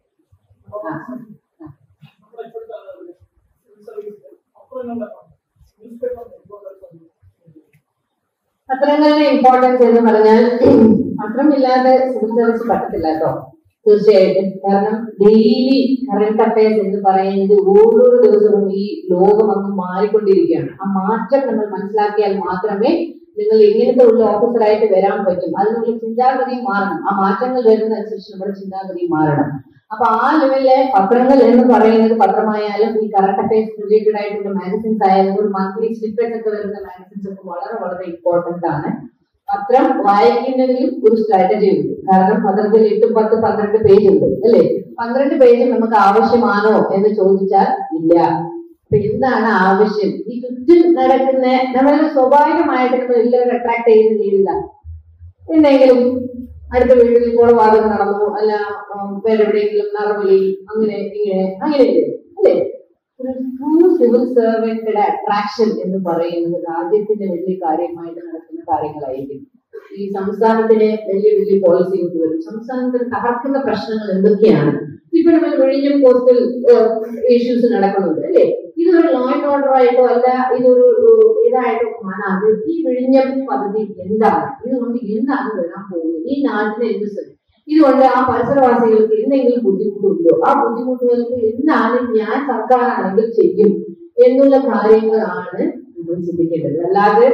പത്രങ്ങളുടെ ഇമ്പോർട്ടൻസ് എന്ന് പറഞ്ഞാൽ പത്രമില്ലാതെ സിവിൽ സർവീസ് പറ്റത്തില്ല കേട്ടോ തീർച്ചയായിട്ടും കാരണം ഡെയിലി കറണ്ട് അഫയേഴ്സ് എന്ന് പറയുന്നത് ഓരോ ദിവസവും ഈ ലോകം അങ്ങ് മാറിക്കൊണ്ടിരിക്കുകയാണ് ആ മാറ്റം നമ്മൾ മനസ്സിലാക്കിയാൽ മാത്രമേ നിങ്ങൾ ഇങ്ങനത്തെ ഉള്ള ഓഫീസറായിട്ട് വരാൻ പറ്റും അതിനുള്ള ചിന്താഗതി മാറണം ആ മാറ്റങ്ങൾ വരുന്നതനുസരിച്ച് നമ്മുടെ ചിന്താഗതി മാറണം അപ്പൊ ആ ലെവലിലെ പത്രങ്ങൾ എന്ന് പറയുന്നത് പത്രമായാലും ഈ കറണ്ട് അഫയേഴ്സ് റിലേറ്റഡ് ആയിട്ടുള്ള മാഗസിൻസ് ആയാലും ഒരു മന്ത്ലി സ്ലിപ്പേഴ്സ് ഒക്കെ വരുന്ന മാഗസിൻസ് ഒക്കെ വളരെ വളരെ ഇമ്പോർട്ടന്റ് ആണ് പത്രം വായിക്കുന്നതിൽ ഒരു സ്ട്രാറ്റജി ഉണ്ട് കാരണം പത്രത്തിൽ എട്ട് പത്ത് പന്ത്രണ്ട് പേജ് ഉണ്ട് അല്ലേ പന്ത്രണ്ട് പേജ് നമുക്ക് ആവശ്യമാണോ എന്ന് ചോദിച്ചാൽ ഇല്ല അപ്പൊ എന്താണ് ആവശ്യം ഈ ചുറ്റും നടക്കുന്ന നമ്മൾ സ്വാഭാവികമായിട്ട് നമ്മൾ എല്ലാവരും അട്രാക്ട് ചെയ്യുന്ന രീതിയിലാണ് എന്തെങ്കിലും അടുത്ത വീട്ടിൽ കൊലപാതകം നടന്നു അല്ല ഉം, വേറെ എവിടെയെങ്കിലും നറവിളി അങ്ങനെ ഇങ്ങനെ അങ്ങനെ അല്ലേ ഒരു ട്രൂ സിവിൽ സർവൻറ്റുടെ അട്രാക്ഷൻ എന്ന് പറയുന്നത് രാജ്യത്തിന്റെ വലിയ കാര്യമായിട്ട് നടക്കുന്ന കാര്യങ്ങളായിരിക്കും ഈ സംസ്ഥാനത്തിന് വലിയ വലിയ പോളിസി കൊണ്ടുവരും സംസ്ഥാനത്തിന് തകർക്കുന്ന പ്രശ്നങ്ങൾ എന്തൊക്കെയാണ് ഇപ്പൊ നമ്മൾ വിഴിഞ്ഞം പോസ്റ്റൽ ഇഷ്യൂസ് നടക്കുന്നുണ്ട് അല്ലേ ഇതൊരു ലോ ആൻഡ് ഓർഡർ ആയിട്ടോ അല്ല ഇതൊരു ഏഹ്, ഇതായിട്ടോ കാണാതെ ഈ വിഴിഞ്ഞം പദ്ധതി എന്താണ് ഇതുകൊണ്ട് എന്താണ് വരാൻ പോകുന്നത് ഈ നാട്ടിലെ എന്ത് സ- ഇതുകൊണ്ട് ആ പരിസരവാസികൾക്ക് എന്തെങ്കിലും ബുദ്ധിമുട്ടുണ്ടോ ആ ബുദ്ധിമുട്ടുകൾക്ക് എന്താണ് ഞാൻ സർക്കാരാണെങ്കിൽ ചെയ്യും എന്നുള്ള കാര്യങ്ങളാണ് നമ്മൾ ചിന്തിക്കേണ്ടത് അല്ലാതെ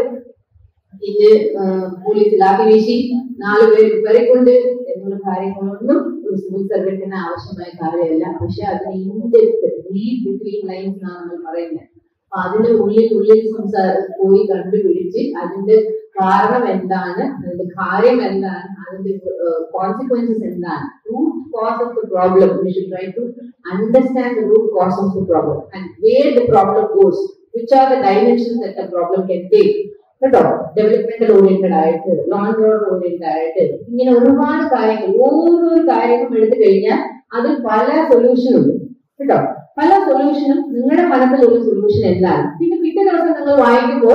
ഇത് പോലീസ് ലാത്തി വീശി നാല് പേര് പെറിക്കൊണ്ട് എന്നുള്ള കാര്യങ്ങളൊന്നും ഒരു സിവിൽ സർവീസിന് ആവശ്യമായ കാര്യമല്ല പക്ഷെ അതിന് ഇൻഡെപ്ത് റീഡ് ബിറ്റ്വീൻ ലൈൻസ് എന്നാണ് നമ്മൾ പറയുന്നത് അപ്പൊ അതിന്റെ ഉള്ളിൽ ഉള്ളിൽ സംസാര പോയി കണ്ടുപിടിച്ച് അതിന്റെ കാരണം എന്താണ് അതിന്റെ കാര്യം എന്താണ് അതിന്റെ കോൺസിക്വൻസസ് എന്താണ് root cause of the problem we should try to understand the root cause of the problem and where the problem goes which are the dimensions the problem can take കേട്ടോ ഡെവലപ്മെന്റൽ ഓറിയന്റഡ് ആയിട്ട് law and order oriented ആയിട്ട് ഇങ്ങനെ ഒരുപാട് കാര്യങ്ങൾ ഓരോ കാര്യവും എടുത്തു കഴിഞ്ഞാൽ അതിൽ പല സൊല്യൂഷൻ ഉണ്ട് കേട്ടോ പല സൊല്യൂഷനും നിങ്ങളുടെ മനസ്സിലുള്ള സൊല്യൂഷൻ എന്താണ് പിന്നെ പിറ്റേ ദിവസം നിങ്ങൾ വായിക്കുമ്പോൾ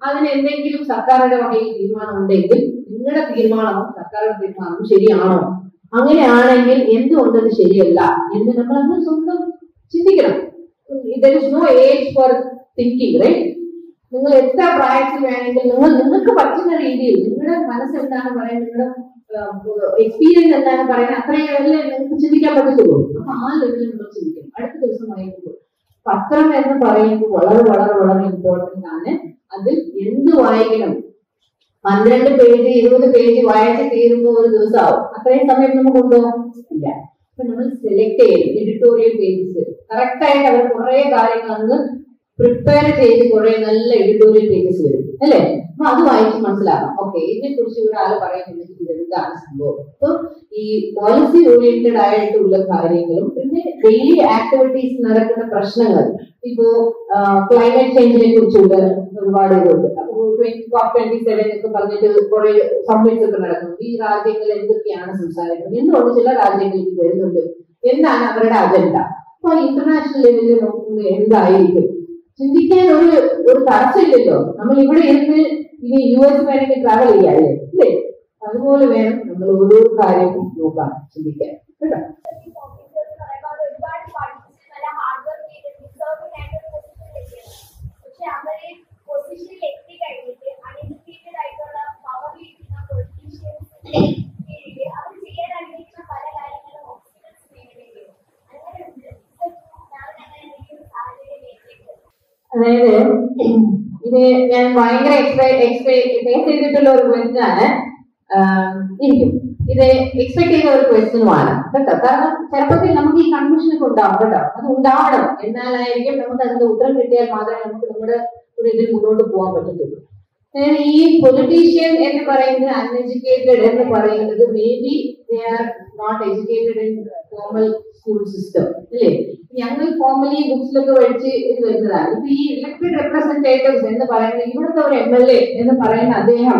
അതിന് എന്തെങ്കിലും സർക്കാരുടെ വകയിൽ തീരുമാനം ഉണ്ടെങ്കിൽ നിങ്ങളുടെ തീരുമാനവും സർക്കാരുടെ തീരുമാനവും ശരിയാണോ അങ്ങനെയാണെങ്കിൽ എന്തുകൊണ്ട് അത് ശരിയല്ല എന്ന് നമ്മൾ അന്ന് സ്വന്തം ചിന്തിക്കണം there is no age for thinking right നിങ്ങൾ എത്ര പ്രായത്തിൽ വേണമെങ്കിൽ നിങ്ങൾ നിങ്ങൾക്ക് പറ്റുന്ന രീതിയിൽ നിങ്ങളുടെ മനസ്സ് എന്താണ് പറയുന്നത് നിങ്ങളുടെ എക്സ്പീരിയൻസ് എന്താണ് പറയുന്നത് അത്രയല്ലേ നിങ്ങൾക്ക് ചിന്തിക്കാൻ പറ്റത്തുള്ളൂ അപ്പൊ ആ ലെവലിൽ നിങ്ങൾ ചിന്തിക്കണം അടുത്ത ദിവസം വായിക്കുമ്പോൾ പത്രം എന്ന് പറയുന്നത് വളരെ വളരെ വളരെ ഇമ്പോർട്ടന്റ് ആണ് അതിൽ എന്ത് വായിക്കണം പന്ത്രണ്ട് പേജ് ഇരുപത് പേജ് വായിച്ച് തീരുമ്പോൾ ഒരു ദിവസമാവും അത്രയും സമയം നമുക്കുണ്ടോ ഇല്ല അപ്പൊ നമ്മൾ സെലക്ട് ചെയ്യും എഡിറ്റോറിയൽ പേജസ് കറക്റ്റ് ആയിട്ട് അവർ കുറെ കാര്യങ്ങൾ അങ്ങ് പ്രിപ്പയർ ചെയ്ത് കുറെ നല്ല എഡിറ്റോറിയൽ പേജസ് വരും അല്ലേ അപ്പൊ അത് വായിച്ച് മനസ്സിലാക്കാം ഓക്കെ ഇതിനെ കുറിച്ച് ഒരാൾ പറയുന്നുണ്ടെങ്കിൽ ഇത് എന്താണ് സംഭവം അപ്പൊ ഈ പോളിസി ഓറിയന്റഡ് ആയിട്ടുള്ള കാര്യങ്ങളും പിന്നെ ഡെയിലി ആക്ടിവിറ്റീസ് നടക്കുന്ന പ്രശ്നങ്ങൾ ഇപ്പോ ക്ലൈമറ്റ് ചേഞ്ചിനെ കുറിച്ചുള്ള ഒരുപാട് ഇതുണ്ട് അപ്പൊ ട്വന്റി സെവൻ ഒക്കെ പറഞ്ഞിട്ട് കുറെ സമ്മിറ്റ്സ് ഒക്കെ നടക്കുന്നു ഈ രാജ്യങ്ങൾ എന്തൊക്കെയാണ് സംസാരിക്കുന്നത് എന്തുകൊണ്ട് ചില രാജ്യങ്ങളിൽ വരുന്നുണ്ട് എന്താണ് അവരുടെ അജണ്ട അപ്പൊ ഇന്റർനാഷണൽ ലെവലിൽ നോക്കുന്നത് എന്തായിരിക്കും ചിന്തിക്കാൻ ഒരു ഒരു തടസ്സമില്ലല്ലോ നമ്മൾ ഇവിടെ ഇരുന്ന് ഇനി യു എസ് വേണമെങ്കിൽ ട്രാവൽ ചെയ്യാല്ലേ അല്ലേ അതുപോലെ വേണം നമ്മൾ ഓരോ കാര്യവും നോക്കാൻ ചിന്തിക്കാൻ കേട്ടോ ഒരുപാട് പാർട്ടീസ് നല്ല ഹാർഡ് വർക്ക് ചെയ്ത് ഡിസേർവിംഗ് ആയിട്ട് പക്ഷെ അവര് പൊസിഷനിൽ എത്തി കഴിഞ്ഞിട്ട് അൺഎഡ്യൂക്കേറ്റഡ് ആയിട്ടുള്ള പവർ ഇരിക്കുന്ന പൊളിറ്റീഷ്യൻസിന്റെ കീഴിൽ അവർ ചെയ്യാൻ ആഗ്രഹിക്കുന്ന പല കാര്യങ്ങളും ഓപ്ഷൻസ് നേരിടേണ്ടി വരും അങ്ങനെ ഉണ്ട് ഞാൻ അങ്ങനെ എന്തെങ്കിലും സാഹചര്യം നേരിട്ടിട്ടുണ്ട് അതായത് ഇത് ഞാൻ ഭയങ്കര എക്സ്പെക്ട് ചെയ്തിട്ടുള്ള ഒരു ക്വസ്റ്റ്യൻ ആണ് ആം, ഇരിക്കും ഇത് എക്സ്പെക്ട് ചെയ്ത ഒരു ക്വസ്റ്റ്യനുമാണ് കേട്ടോ കാരണം ചെറുപ്പത്തിൽ നമുക്ക് ഈ കൺഫ്യൂഷൻ ഒക്കെ ഉണ്ടാവും കേട്ടോ അത് ഉണ്ടാവണം എന്നാലായിരിക്കും നമുക്ക് അതിന്റെ ഉത്തരം കിട്ടിയാൽ മാത്രമേ നമുക്ക് നമ്മുടെ ഒരു ഇതിൽ മുന്നോട്ട് പോകാൻ പറ്റത്തുള്ളൂ അതായത് ഈ പൊളിറ്റീഷ്യൻ എന്ന് പറയുന്നത് അൺഎഡ്യൂക്കേറ്റഡ് എന്ന് പറയുന്നത് may be they are not educated in formal school system അല്ലേ ഞങ്ങൾ ഫോർമലി ബുക്സിലൊക്കെ പഠിച്ച് ഇത് വരുന്നതാണ് ഇപ്പൊ ഈ ഇലക്ടഡ് റെപ്രസെന്റേറ്റീവ്സ് എന്ന് പറയുന്നത് ഇവിടുത്തെ ഒരു എം എൽ എ എന്ന് പറയുന്ന അദ്ദേഹം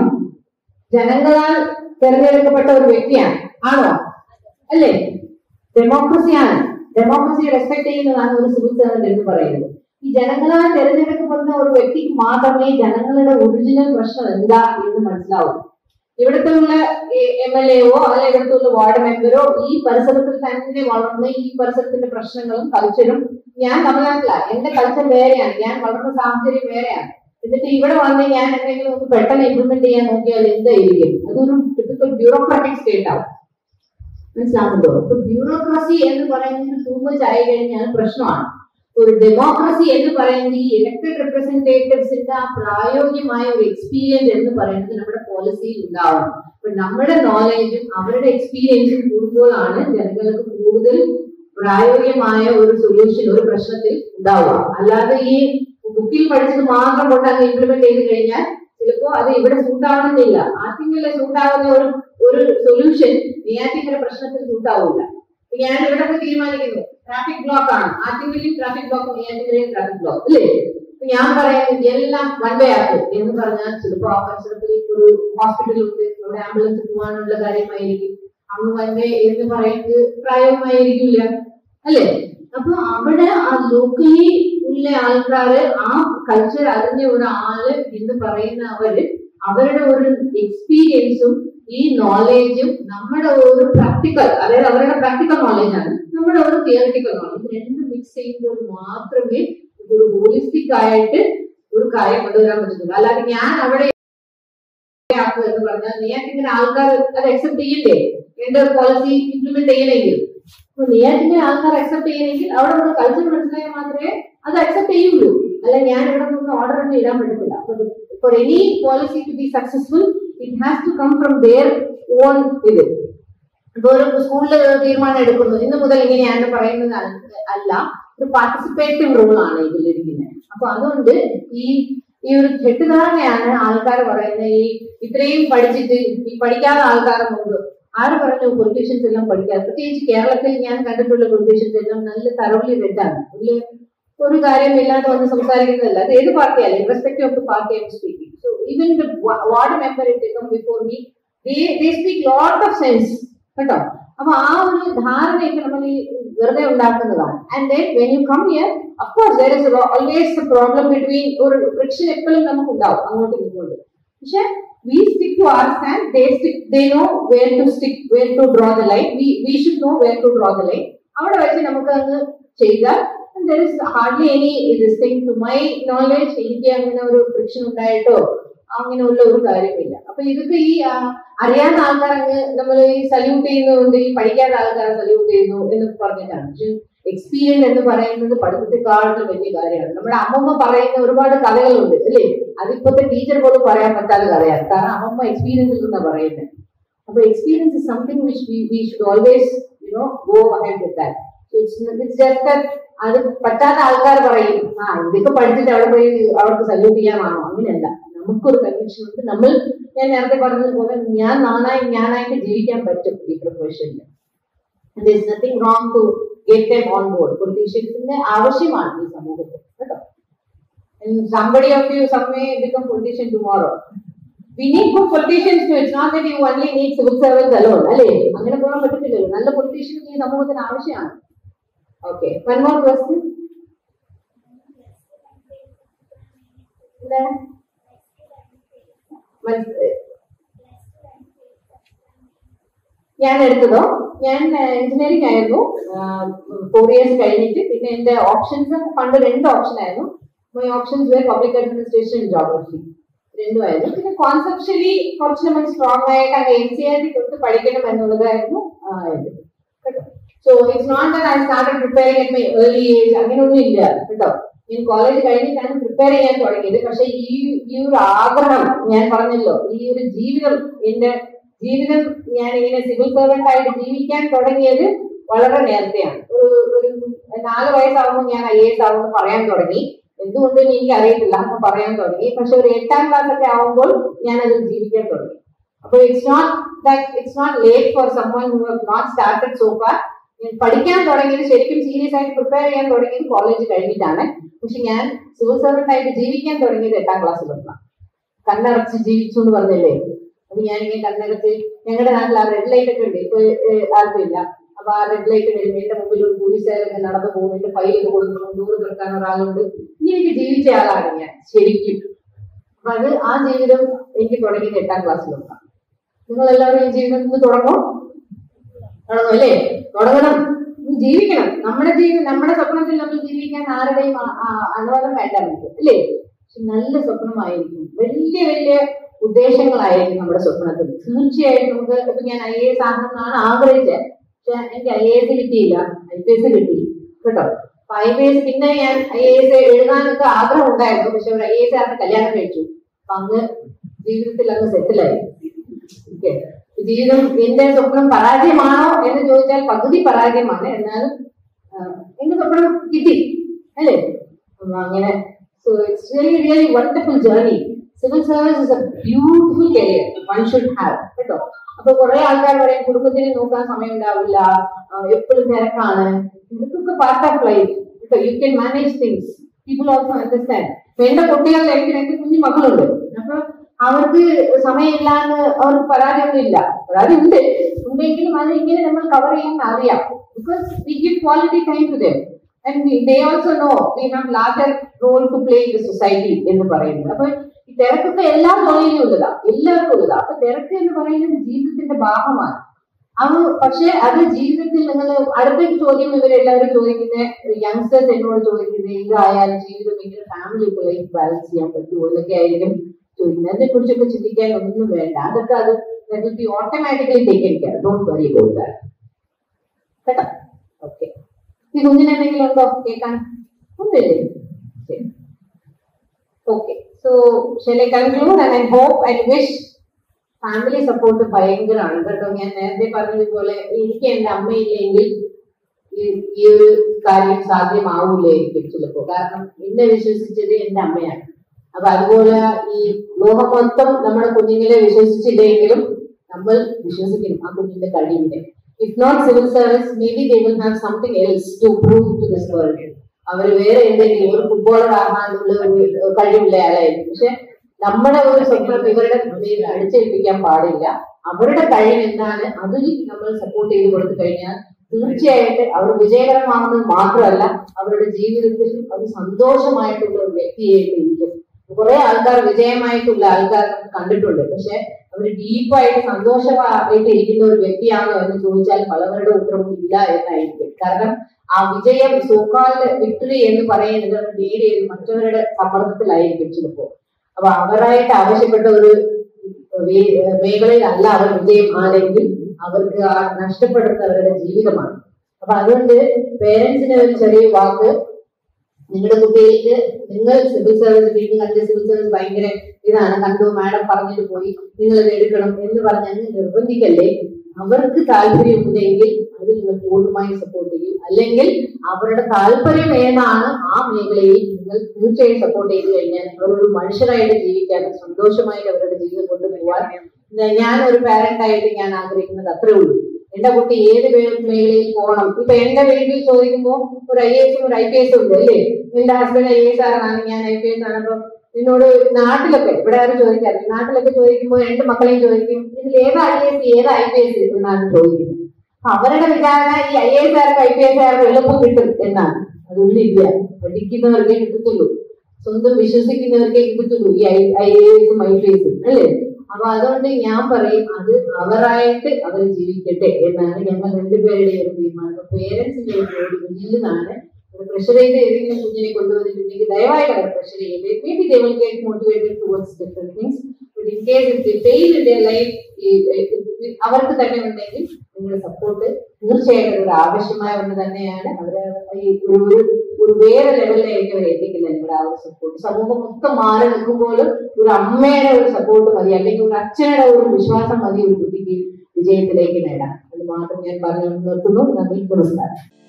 ജനങ്ങളാൽ തെരഞ്ഞെടുക്കപ്പെട്ട ഒരു വ്യക്തിയാണ് ആണോ അല്ലേ ഡെമോക്രസിയാണ് ഡെമോക്രസിയെ റെസ്പെക്ട് ചെയ്യുന്നതാണ് ഒരു സിവിൽ സർവന്റ് എന്ന് പറയുന്നത് ഈ ജനങ്ങളാൽ തെരഞ്ഞെടുക്കപ്പെടുന്ന ഒരു വ്യക്തിക്ക് മാത്രമേ ജനങ്ങളുടെ ഒറിജിനൽ പ്രശ്നം എന്താ എന്ന് മനസ്സിലാവൂ ഇവിടുത്തെ ഉള്ള എം എൽ എയോ അല്ലെ ഇവിടുത്തെ ഉള്ള വാർഡ് മെമ്പറോ ഈ പരിസരത്തിൽ തന്നെ വളർന്ന് ഈ പരിസരത്തിന്റെ പ്രശ്നങ്ങളും കൾച്ചറും ഞാൻ തമിഴ്നാട്ടിലാണ് എന്റെ കൾച്ചർ വേറെയാണ് ഞാൻ വളർന്ന സാഹചര്യം വേറെയാണ് എന്നിട്ട് ഇവിടെ വന്ന് ഞാൻ എന്തെങ്കിലും ഒന്ന് പെട്ടെന്ന് ഇംപ്ലിമെന്റ് ചെയ്യാൻ നോക്കിയാൽ എന്തായിരിക്കും അതൊരു ടിപ്പിക്കൽ ബ്യൂറോക്രാറ്റിക് സ്റ്റേറ്റ് ആവും മനസ്സിലാകുന്നുണ്ടോ ഇപ്പൊ ബ്യൂറോക്രസി എന്ന് പറയുന്നത് ടൂ മച്ച് ആയി കഴിഞ്ഞാൽ പ്രശ്നമാണ് ഒരു ഡെമോക്രസി എന്ന് പറയുന്നത് ഈ ഇലക്ടഡ് റെപ്രസെന്റേറ്റീവ്സിന്റെ ആ പ്രായോഗികമായ ഒരു എക്സ്പീരിയൻസ് എന്ന് പറയുന്നത് നമ്മുടെ പോളിസിയിൽ ഉണ്ടാവണം അപ്പൊ നമ്മുടെ നോളേജും അവരുടെ എക്സ്പീരിയൻസും കൂടുമ്പോഴാണ് ജനങ്ങൾക്ക് കൂടുതൽ പ്രായോഗികമായ ഒരു സൊല്യൂഷൻ ഒരു പ്രശ്നത്തിൽ ഉണ്ടാവുക അല്ലാതെ ഈ ബുക്കിൽ പഠിച്ചത് മാത്രം കൊണ്ട് അങ്ങ് ഇംപ്ലിമെന്റ് ചെയ്ത് കഴിഞ്ഞാൽ ചിലപ്പോ അത് ഇവിടെ സൂട്ടാവുന്നില്ല ആർക്കെങ്കിലും സൂട്ടാവുന്ന ഒരു ഒരു സൊല്യൂഷൻ നെയ്യാറ്റിങ്കര പ്രശ്നത്തിൽ സൂട്ടാവില്ല ഇപ്പൊ ഞാൻ ഇവിടെ പോയി തീരുമാനിക്കുന്നു ട്രാഫിക് ബ്ലോക്ക് ആണ് ആർക്കെങ്കിലും ട്രാഫിക് ബ്ലോക്ക് നെയ്യാറ്റിങ്കരയും ട്രാഫിക് ബ്ലോക്ക് അല്ലേ ഇപ്പൊ ഞാൻ പറയുന്നത് എല്ലാം വൺ വേ ആക്കും എന്ന് പറഞ്ഞാൽ ചിലപ്പോ ആ പരിസരത്തിൽ ഒരു ഹോസ്പിറ്റൽ ഉണ്ട് അവിടെ ആംബുലൻസ് പോകാനുള്ള കാര്യമായിരിക്കും അങ്ങ് വൺ വേ എന്ന് പറയുന്നത് പ്രായമായിരിക്കില്ല അല്ലേ അപ്പൊ അവിടെ ആ ലോക്കലി ഉള്ള ആൾക്കാര് ആ കൾച്ചർ അറിഞ്ഞ ഒരാള് എന്ന് പറയുന്ന അവര് അവരുടെ ഒരു എക്സ്പീരിയൻസും ഈ നോളേജും നമ്മുടെ ഒരു പ്രാക്ടിക്കൽ അതായത് അവരുടെ പ്രാക്ടിക്കൽ നോളേജ് ആണ് നമ്മുടെ ഒരു തിയറിറ്റിക്കൽ നോളേജ് രണ്ടും മിക്സ് ചെയ്യുമ്പോൾ മാത്രമേ ഒരു ഹോളിസ്റ്റിക് ആയിട്ട് ഒരു കാര്യം കൊണ്ടുവരാൻ പറ്റത്തുള്ളൂ അല്ലാതെ ഞാൻ അവിടെ ആക്കുക എന്ന് പറഞ്ഞാൽ നിയാക്കിങ്ങനെ ആൾക്കാർ അത് അക്സെപ്റ്റ് ചെയ്യില്ലേ എന്റെ പോളിസി ഇംപ്ലിമെന്റ് ചെയ്യണമെങ്കിൽ അപ്പൊ നിയാക്കിങ്ങനെ ആൾക്കാർ അക്സെപ്റ്റ് ചെയ്യണമെങ്കിൽ അവിടെ ഒരു കൾച്ചർ മനസ്സിലായാൽ മാത്രമേ അത് അക്സെപ്റ്റ് ചെയ്യുള്ളൂ അല്ല ഞാൻ ഇവിടെ നിന്ന് ഓർഡർ ഒന്നും ഇടാൻ പറ്റത്തില്ല അപ്പൊ for any policy to be successful it has to come from there on ഇത് ഇപ്പൊ ഒരു സ്കൂളിൽ തീരുമാനം എടുക്കുന്നു ഇന്ന് മുതൽ ഇങ്ങനെയാണ് പറയുന്നത് അല്ല- അല്ല ഒരു പാർട്ടിസിപ്പേറ്റീവ് റോൾ ആണ് ഇതിലിരിക്കുന്നത് അപ്പൊ അതുകൊണ്ട് ഈ ഈ ഒരു തെറ്റിദ്ധാരണയാണ് ആൾക്കാർ പറയുന്നത് ഈ ഇത്രയും പഠിച്ചിട്ട് ഈ പഠിക്കാത്ത ആൾക്കാർ മുമ്പ് ആര് പറഞ്ഞു പൊളിറ്റീഷ്യൻസ് എല്ലാം പഠിക്കാതെ പ്രത്യേകിച്ച് കേരളത്തിൽ ഞാൻ കണ്ടിട്ടുള്ള പൊളിറ്റീഷ്യൻസ് എല്ലാം നല്ല തറവലി റെഡാണ് ഒരു ഒരു കാര്യം ഇല്ലാതെ വന്ന് സംസാരിക്കുന്നതല്ല അത് ഏത് പാർട്ടിയല്ല irrespective of the party I speaking so even ward member it come before me they they speak lot of sense കേട്ടോ അപ്പൊ ആ ഒരു ധാരണയൊക്കെ നമ്മൾ ഈ വെറുതെ ഉണ്ടാക്കുന്നതാണ് and then when you come here of course there is always problem between ഒരു ഫ്രിക്ഷൻ എപ്പോഴും നമുക്ക് ഉണ്ടാവും അങ്ങോട്ടും ഇങ്ങോട്ടും പക്ഷെ we stick to our stand they stick they know where to stick where to draw the line we we should know where to draw the line അവിടെ വെച്ച് നമുക്ക് അങ്ങ് ചെയ്താൽ there is hardly any this thing to my knowledge എനിക്ക് അങ്ങനെ ഒരു friction ഉണ്ടായിട്ടോ അങ്ങനെയുള്ള ഒരു കാര്യമില്ല അപ്പൊ ഇതൊക്കെ ഈ ആ, അറിയാത്ത ആൾക്കാർ അങ്ങ് നമ്മൾ ഈ സല്യൂട്ട് ചെയ്യുന്നതുകൊണ്ട് ഈ പഠിക്കാത്ത ആൾക്കാരെ സല്യൂട്ട് ചെയ്യുന്നു എന്ന് പറഞ്ഞിട്ടാണ് പക്ഷെ എക്സ്പീരിയൻസ് എന്ന് പറയുന്നത് പഠിത്തത്തെക്കാളും വലിയ കാര്യമാണ് നമ്മുടെ അമ്മമ്മ പറയുന്ന ഒരുപാട് കഥകളുണ്ട് അല്ലേ അതിപ്പോഴത്തെ ടീച്ചർ പോലും പറയാൻ പറ്റാത്ത കഥയാണ് കാരണം അമ്മമ്മ എക്സ്പീരിയൻസിൽ നിന്നാണ് പറയുന്നത് അപ്പൊ experience is something which we we should always you know go ahead with that it's just അത് പറ്റാത്ത ആൾക്കാർ പറയും ആ ഇതൊക്കെ പഠിച്ചിട്ട് അവിടെ പോയി അവർക്ക് സല്യൂട്ട് ചെയ്യാനാണോ അങ്ങനെയല്ല നമുക്കൊരു കൺവിക്ഷൻ ഉണ്ട് നമ്മൾ ഞാൻ നേരത്തെ പറഞ്ഞതുപോലെ ഞാൻ നാണായി ഞാനായിട്ട് ജീവിക്കാൻ പറ്റും ഈ പ്രൊഫഷനിൽ this nothing wrong to get them on board പൊളിറ്റീഷ്യൻസിന്റെ ആവശ്യമാണ് ഈ സമൂഹത്തിൽ കേട്ടോ somebody of you some may become politician tomorrow we need good politicians too it's not that you only need civil servants alone അല്ലേ അങ്ങനെ പോകാൻ പറ്റത്തില്ലല്ലോ നല്ല പൊളിറ്റീഷ്യൻ ഈ സമൂഹത്തിന് ആവശ്യമാണ് ഓക്കെ വൺ മോർ ക്വസ്റ്റ്യൻ എന്താണ് മനസ്സിലായി ഞാൻ എടുത്തതോ ഞാൻ എഞ്ചിനീയറിംഗ് ആയിരുന്നു ഫോർ ഇയേഴ്സ് കഴിഞ്ഞിട്ട് പിന്നെ എന്റെ ഓപ്ഷൻസ് പണ്ട് രണ്ട് ഓപ്ഷൻ ആയിരുന്നു my options were public administration geography രണ്ടുമായിരുന്നു പിന്നെ കോൺസെപ്ഷ്യലി കുറച്ച് നമ്മൾ സ്ട്രോങ് ആയിട്ട് അങ്ങ് എൻ സി ആർ ടി തൊട്ട് പഠിക്കണം എന്നുള്ളതായിരുന്നു ആ, ഇത്. കേട്ടോ so it's not that I started preparing at my early age അങ്ങനെയൊന്നും ഇല്ല കേട്ടോ ഞാൻ കോളേജ് കഴിഞ്ഞിട്ടാണ് പ്രിപ്പയർ ചെയ്യാൻ തുടങ്ങിയത് പക്ഷെ ഈ ഈ ഒരു ആഗ്രഹം ഞാൻ പറഞ്ഞല്ലോ ഈ ഒരു ജീവിതം എന്റെ ജീവിതം ഞാൻ ഇങ്ങനെ സിവിൽ സർവന്റ് ആയിട്ട് ജീവിക്കാൻ തുടങ്ങിയത് വളരെ നേരത്തെയാണ് ഒരു ഒരു നാല് വയസ്സാകുമ്പോൾ ഞാൻ ഐ എസ് ആവുമെന്ന് പറയാൻ തുടങ്ങി എന്തുകൊണ്ടെന്ന് എനിക്ക് അറിയത്തില്ല അപ്പൊ പറയാൻ തുടങ്ങി പക്ഷെ ഒരു എട്ടാം ക്ലാസ് ഒക്കെ ആവുമ്പോൾ ഞാൻ അത് ജീവിക്കാൻ തുടങ്ങി അപ്പൊ it's not that it's not late for someone who have not started so far പഠിക്കാൻ തുടങ്ങിയത് ശരിക്കും സീരിയസ് ആയിട്ട് പ്രിപ്പയർ ചെയ്യാൻ തുടങ്ങിയത് കോളേജ് കഴിഞ്ഞിട്ടാണ് പക്ഷെ ഞാൻ സിവിൽ സർവന്റ് ആയിട്ട് ജീവിക്കാൻ തുടങ്ങിയത് എട്ടാം ക്ലാസ്സിലാണ് കണ്ണടച്ച് ജീവിച്ചു എന്ന് പറഞ്ഞല്ലേ അപ്പൊ ഞാനിങ്ങനെ കണ്ണടച്ച് ഞങ്ങളുടെ നാട്ടിൽ ആ റെഡ് ലൈറ്റ് ഒക്കെ ഉണ്ട് ഇപ്പൊ ഏഹ്, ആർക്കും ഇല്ല അപ്പൊ ആ റെഡ് ലൈറ്റ് വരുമ്പോൾ എന്റെ മുമ്പിൽ ഒരു പോലീസുകാരൊക്കെ നടന്നു പോകും എന്റെ ഫയലൊക്കെ കൊടുക്കുന്നു ദൂരെ തീർക്കാൻ ഒരാളുണ്ട് ഇങ്ങനെയൊക്കെ ജീവിച്ച ആളാണ് ഞാൻ ശരിക്കും അപ്പൊ അത് ആ ജീവിതം എനിക്ക് തുടങ്ങിയത് എട്ടാം ക്ലാസ്സിലാണ് നിങ്ങൾ എല്ലാവരും ഈ ജീവിതം ഇന്ന് തുടങ്ങും തുടങ്ങും അല്ലേ തുടങ്ങണം ഇനി ജീവിക്കണം നമ്മുടെ ജീവിതം നമ്മുടെ സ്വപ്നത്തിൽ നമ്മൾ ജീവിക്കാൻ ആരുടെയും ആ- ആ- അനുവാദം വേണ്ട നമുക്ക് അല്ലേ പക്ഷെ നല്ല സ്വപ്നമായിരിക്കും വലിയ വലിയ ഉദ്ദേശങ്ങളായിരിക്കും നമ്മുടെ സ്വപ്നത്തിൽ തീർച്ചയായിട്ടും നമുക്ക് ഇപ്പൊ ഞാൻ ഐ എസ് ആകണമെന്നാണ് ആഗ്രഹിച്ചത് പക്ഷെ എനിക്ക് ഐ എ എസ് കിട്ടിയില്ല ഐ പി എസ് കിട്ടി കേട്ടോ അപ്പൊ ഐ പി എസ് പിന്നെ ഞാൻ ഐ എ എസ് എഴുതാനൊക്കെ ആഗ്രഹം ഉണ്ടായിരുന്നു പക്ഷെ ഒരു ഐ എസ് ആറിന് കല്യാണം കഴിച്ചു അപ്പൊ അങ്ങ് ജീവിതത്തിൽ അങ്ങ് സെറ്റിലായി ഓക്കെ ജീവിതം എന്റെ സ്വപ്നം പരാജയമാണോ എന്ന് ചോദിച്ചാൽ പകുതി പരാജയമാണ് എന്നാലും ആ, എന്റെ സ്വപ്നം കിട്ടി അല്ലേ അപ്പൊ അങ്ങനെ so it's really really wonderful journey civil service is a beautiful career one should have കേട്ടോ അപ്പൊ കുറെ ആൾക്കാർ പറയും കുടുംബത്തിന് നോക്കാൻ സമയം ഉണ്ടാവില്ല എപ്പോഴും തിരക്കാണ് ഇതൊക്കെ പാർട്ട് ഓഫ് ലൈഫ് കേട്ടോ you can manage things people also understand എന്റെ കുട്ടികൾ എനിക്ക് രണ്ട് കുഞ്ഞു മക്കളുണ്ട് അപ്പൊ അവർക്ക് സമയമില്ലാന്ന് അവർക്ക് പരാതിയൊന്നുമില്ല പരാതി ഉണ്ട് ഉണ്ടെങ്കിലും അത് ഇങ്ങനെ നമ്മൾ കവർ ചെയ്യാൻ അറിയാം because we give quality time to them and they also know we have larger role to play in the society എന്ന് പറയുന്നത് അപ്പൊ ഈ തിരക്കൊക്കെ എല്ലാ ജോലിയിലും ഉള്ളതാ എല്ലാവർക്കും ഉള്ളതാ അപ്പൊ തിരക്ക് എന്ന് പറയുന്നത് ജീവിതത്തിന്റെ ഭാഗമാണ് അത് പക്ഷെ അത് ജീവിതത്തിൽ നിങ്ങൾ അടുത്തൊരു ചോദ്യം ഇവരെല്ലാവരും ചോദിക്കുന്ന യങ്സ്റ്റേഴ്സ് എന്നോട് ചോദിക്കുന്നത് ഇതായാലും ജീവിതം ഇങ്ങനെ ഫാമിലി ലൈഫ് ബാലൻസ് ചെയ്യാൻ പറ്റുമോ എന്നൊക്കെ ആയിരിക്കും ചോദിക്കുന്നത് അതിനെ കുറിച്ചൊക്കെ ചിന്തിക്കാൻ ഒന്നും വേണ്ട അതൊക്കെ അത് be automatically taken care don't worry about that കേട്ടോ ഓക്കെ ഈ കുഞ്ഞിന് എന്തെങ്കിലും ഉണ്ടോ കേൾക്കാൻ ഒന്നില്ലേ ശരി okay so shall I conclude and I hope and wish family support ഭയങ്കരമാണ് കേട്ടോ ഞാൻ നേരത്തെ പറഞ്ഞതുപോലെ എനിക്ക് എന്റെ അമ്മയില്ലെങ്കിൽ ഈ ഈ ഒരു കാര്യം സാധ്യമാവൂലായിരിക്കും ചിലപ്പോ കാരണം എന്നെ വിശ്വസിച്ചത് എന്റെ അമ്മയാണ് അപ്പൊ അതുപോലെ ഈ ലോകം മൊത്തം നമ്മുടെ കുഞ്ഞുങ്ങളെ വിശ്വസിച്ചില്ലെങ്കിലും നമ്മൾ വിശ്വസിക്കണം ആ കുഞ്ഞിന്റെ കഴിവിനെ if not civil service may be they will have something else to prove to this world അവർ വേറെ എന്തെങ്കിലും ഒരു ഫുട്ബോളർ ആകാനുള്ള ഒരു കഴിവുള്ള ആളായിരിക്കും പക്ഷെ നമ്മുടെ ഒരു സ്വപ്നം ഇവരുടെ മേൽ അടിച്ചേൽപ്പിക്കാൻ പാടില്ല അവരുടെ കഴിവ് എന്താണ് അതിൽ നമ്മൾ സപ്പോർട്ട് ചെയ്ത് കൊടുത്തു കഴിഞ്ഞാൽ തീർച്ചയായിട്ടും അവർ വിജയകരമാകുന്നത് മാത്രമല്ല അവരുടെ ജീവിതത്തിൽ അത് സന്തോഷമായിട്ടുള്ള ഒരു വ്യക്തിയായിട്ട് ഇരിക്കും കുറെ ആൾക്കാർ വിജയമായിട്ടുള്ള ആൾക്കാർ നമുക്ക് കണ്ടിട്ടുണ്ട് പക്ഷെ അവർ ഡീപ്പായിട്ട് സന്തോഷമായിട്ട് ഇരിക്കുന്ന ഒരു വ്യക്തിയാണോ എന്ന് ചോദിച്ചാൽ പലവരുടെ ഉത്തരവും ഇല്ല എന്നായിരിക്കും കാരണം ആ വിജയം സോക്കാളുടെ വിക്ടറി എന്ന് പറയുന്നത് അവർ നേടിയത് മറ്റവരുടെ സമ്മർദ്ദത്തിലായിരിക്കും ചിലപ്പോൾ അപ്പൊ അവരായിട്ട് ആവശ്യപ്പെട്ട ഒരു വേ- മേഖലയിലല്ല അവർ വിജയം ആണെങ്കിൽ അവർക്ക് ആ നഷ്ടപ്പെടുന്നത് അവരുടെ ജീവിതമാണ് അപ്പൊ അതുകൊണ്ട് പേരൻസിന് ഒരു ചെറിയ വാക്ക് നിങ്ങളുടെ കുട്ടികൾക്ക് നിങ്ങൾ സിവിൽ സർവീസ് വീട്ടിൽ കണ്ട് സിവിൽ സർവീസ് ഭയങ്കര ഇതാണ് കണ്ടു മാഡം പറഞ്ഞിട്ട് പോയി നിങ്ങൾ ഇത് എടുക്കണം എന്ന് പറഞ്ഞ് അങ്ങ് നിർബന്ധിക്കല്ലേ അവർക്ക് താല്പര്യമുണ്ടെങ്കിൽ അത് നിങ്ങൾ പൂർണ്ണമായും സപ്പോർട്ട് ചെയ്യും അല്ലെങ്കിൽ അവരുടെ താല്പര്യം ഏതാണ് ആ മേഖലയിൽ നിങ്ങൾ തീർച്ചയായും സപ്പോർട്ട് ചെയ്ത് കഴിഞ്ഞാൽ അവരൊരു മനുഷ്യരായിട്ട് ജീവിക്കാൻ സന്തോഷമായിട്ട് അവരുടെ ജീവിതം കൊണ്ടുപോകാൻ ഞാൻ- ഞാൻ ഒരു പാരന്റ് ആയിട്ട് ഞാൻ ആഗ്രഹിക്കുന്നത് അത്രേ ഉള്ളൂ എന്റെ കുട്ടി ഏത് മേ- മേഖലയിൽ പോകണം ഇപ്പൊ എന്റെ വീട്ടിൽ ചോദിക്കുമ്പോൾ ഒരു ഐ എസും ഒരു ഐ പി എസും ഉണ്ട് അല്ലേ എന്റെ ഹസ്ബൻഡ് ഐ എസ് ആറാണ് ഞാൻ ഐ പി എസ് ആണ് അപ്പൊ എന്നോട് നാട്ടിലൊക്കെ ഇവിടെ ആരും ചോദിക്കാറില്ല നാട്ടിലൊക്കെ ചോദിക്കുമ്പോൾ രണ്ട് മക്കളെയും ചോദിക്കും ഇതിൽ ഏത് ഐ എസ് ഏത് ഐ പി എസ് എന്നാണ് ചോദിക്കുന്നത് അപ്പൊ അവരുടെ വിചാരണ ഈ ഐ എസ് ആർക്ക് ഐ പി എസ് ആർക്ക് എളുപ്പം കിട്ടും എന്നാണ് അതൊന്നും ഇല്ല പഠിക്കുന്നവർക്കേ കിട്ടത്തുള്ളൂ സ്വന്തം വിശ്വസിക്കുന്നവർക്കേ കിട്ടത്തുള്ളൂ ഈ ഐ ഐ എസും ഐ പി എസും അല്ലേ അപ്പൊ അതുകൊണ്ട് ഞാൻ പറയും അത് അവരായിട്ട് അവർ ജീവിക്കട്ടെ എന്നാണ് ഞങ്ങൾ രണ്ടുപേരുടെയും ഒരു തീരുമാനം പേരൻസിന്റെ ഒരു ജോലി വലുതാണ് ഒരു പ്രഷർ ചെയ്ത് ഏതെങ്കിലും കുഞ്ഞിനെ കൊണ്ടുവന്നിട്ടുണ്ടെങ്കിൽ ദയവായിട്ട് അവർ പ്രഷർ ചെയ്ത് may be they will get motivated towards different things but in case if they fail in their life അവർക്ക് തന്നെ ഉണ്ടെങ്കിൽ നിങ്ങളുടെ സപ്പോർട്ട് തീർച്ചയായിട്ടും ഒരു ആവശ്യമായ ഒന്ന് തന്നെയാണ് അവരെ ഈ ഒരു ഒരു ഒരു വേറെ ലെവലിലേക്ക് അവർ എത്തിക്കുന്നത് നിങ്ങളുടെ ആ ഒരു സപ്പോർട്ട് സമൂഹം മൊത്തം മാറി നിൽക്കുമ്പോഴും ഒരു അമ്മയുടെ ഒരു സപ്പോർട്ട് മതി അല്ലെങ്കിൽ ഒരു അച്ഛനുടെ ഒരു വിശ്വാസം മതി ഒരു കുട്ടിക്ക് വിജയത്തിലേക്ക് നേടാൻ അത് മാത്രം ഞാൻ പറഞ്ഞു നിർത്തുന്നു നന്ദി നമസ്കാരം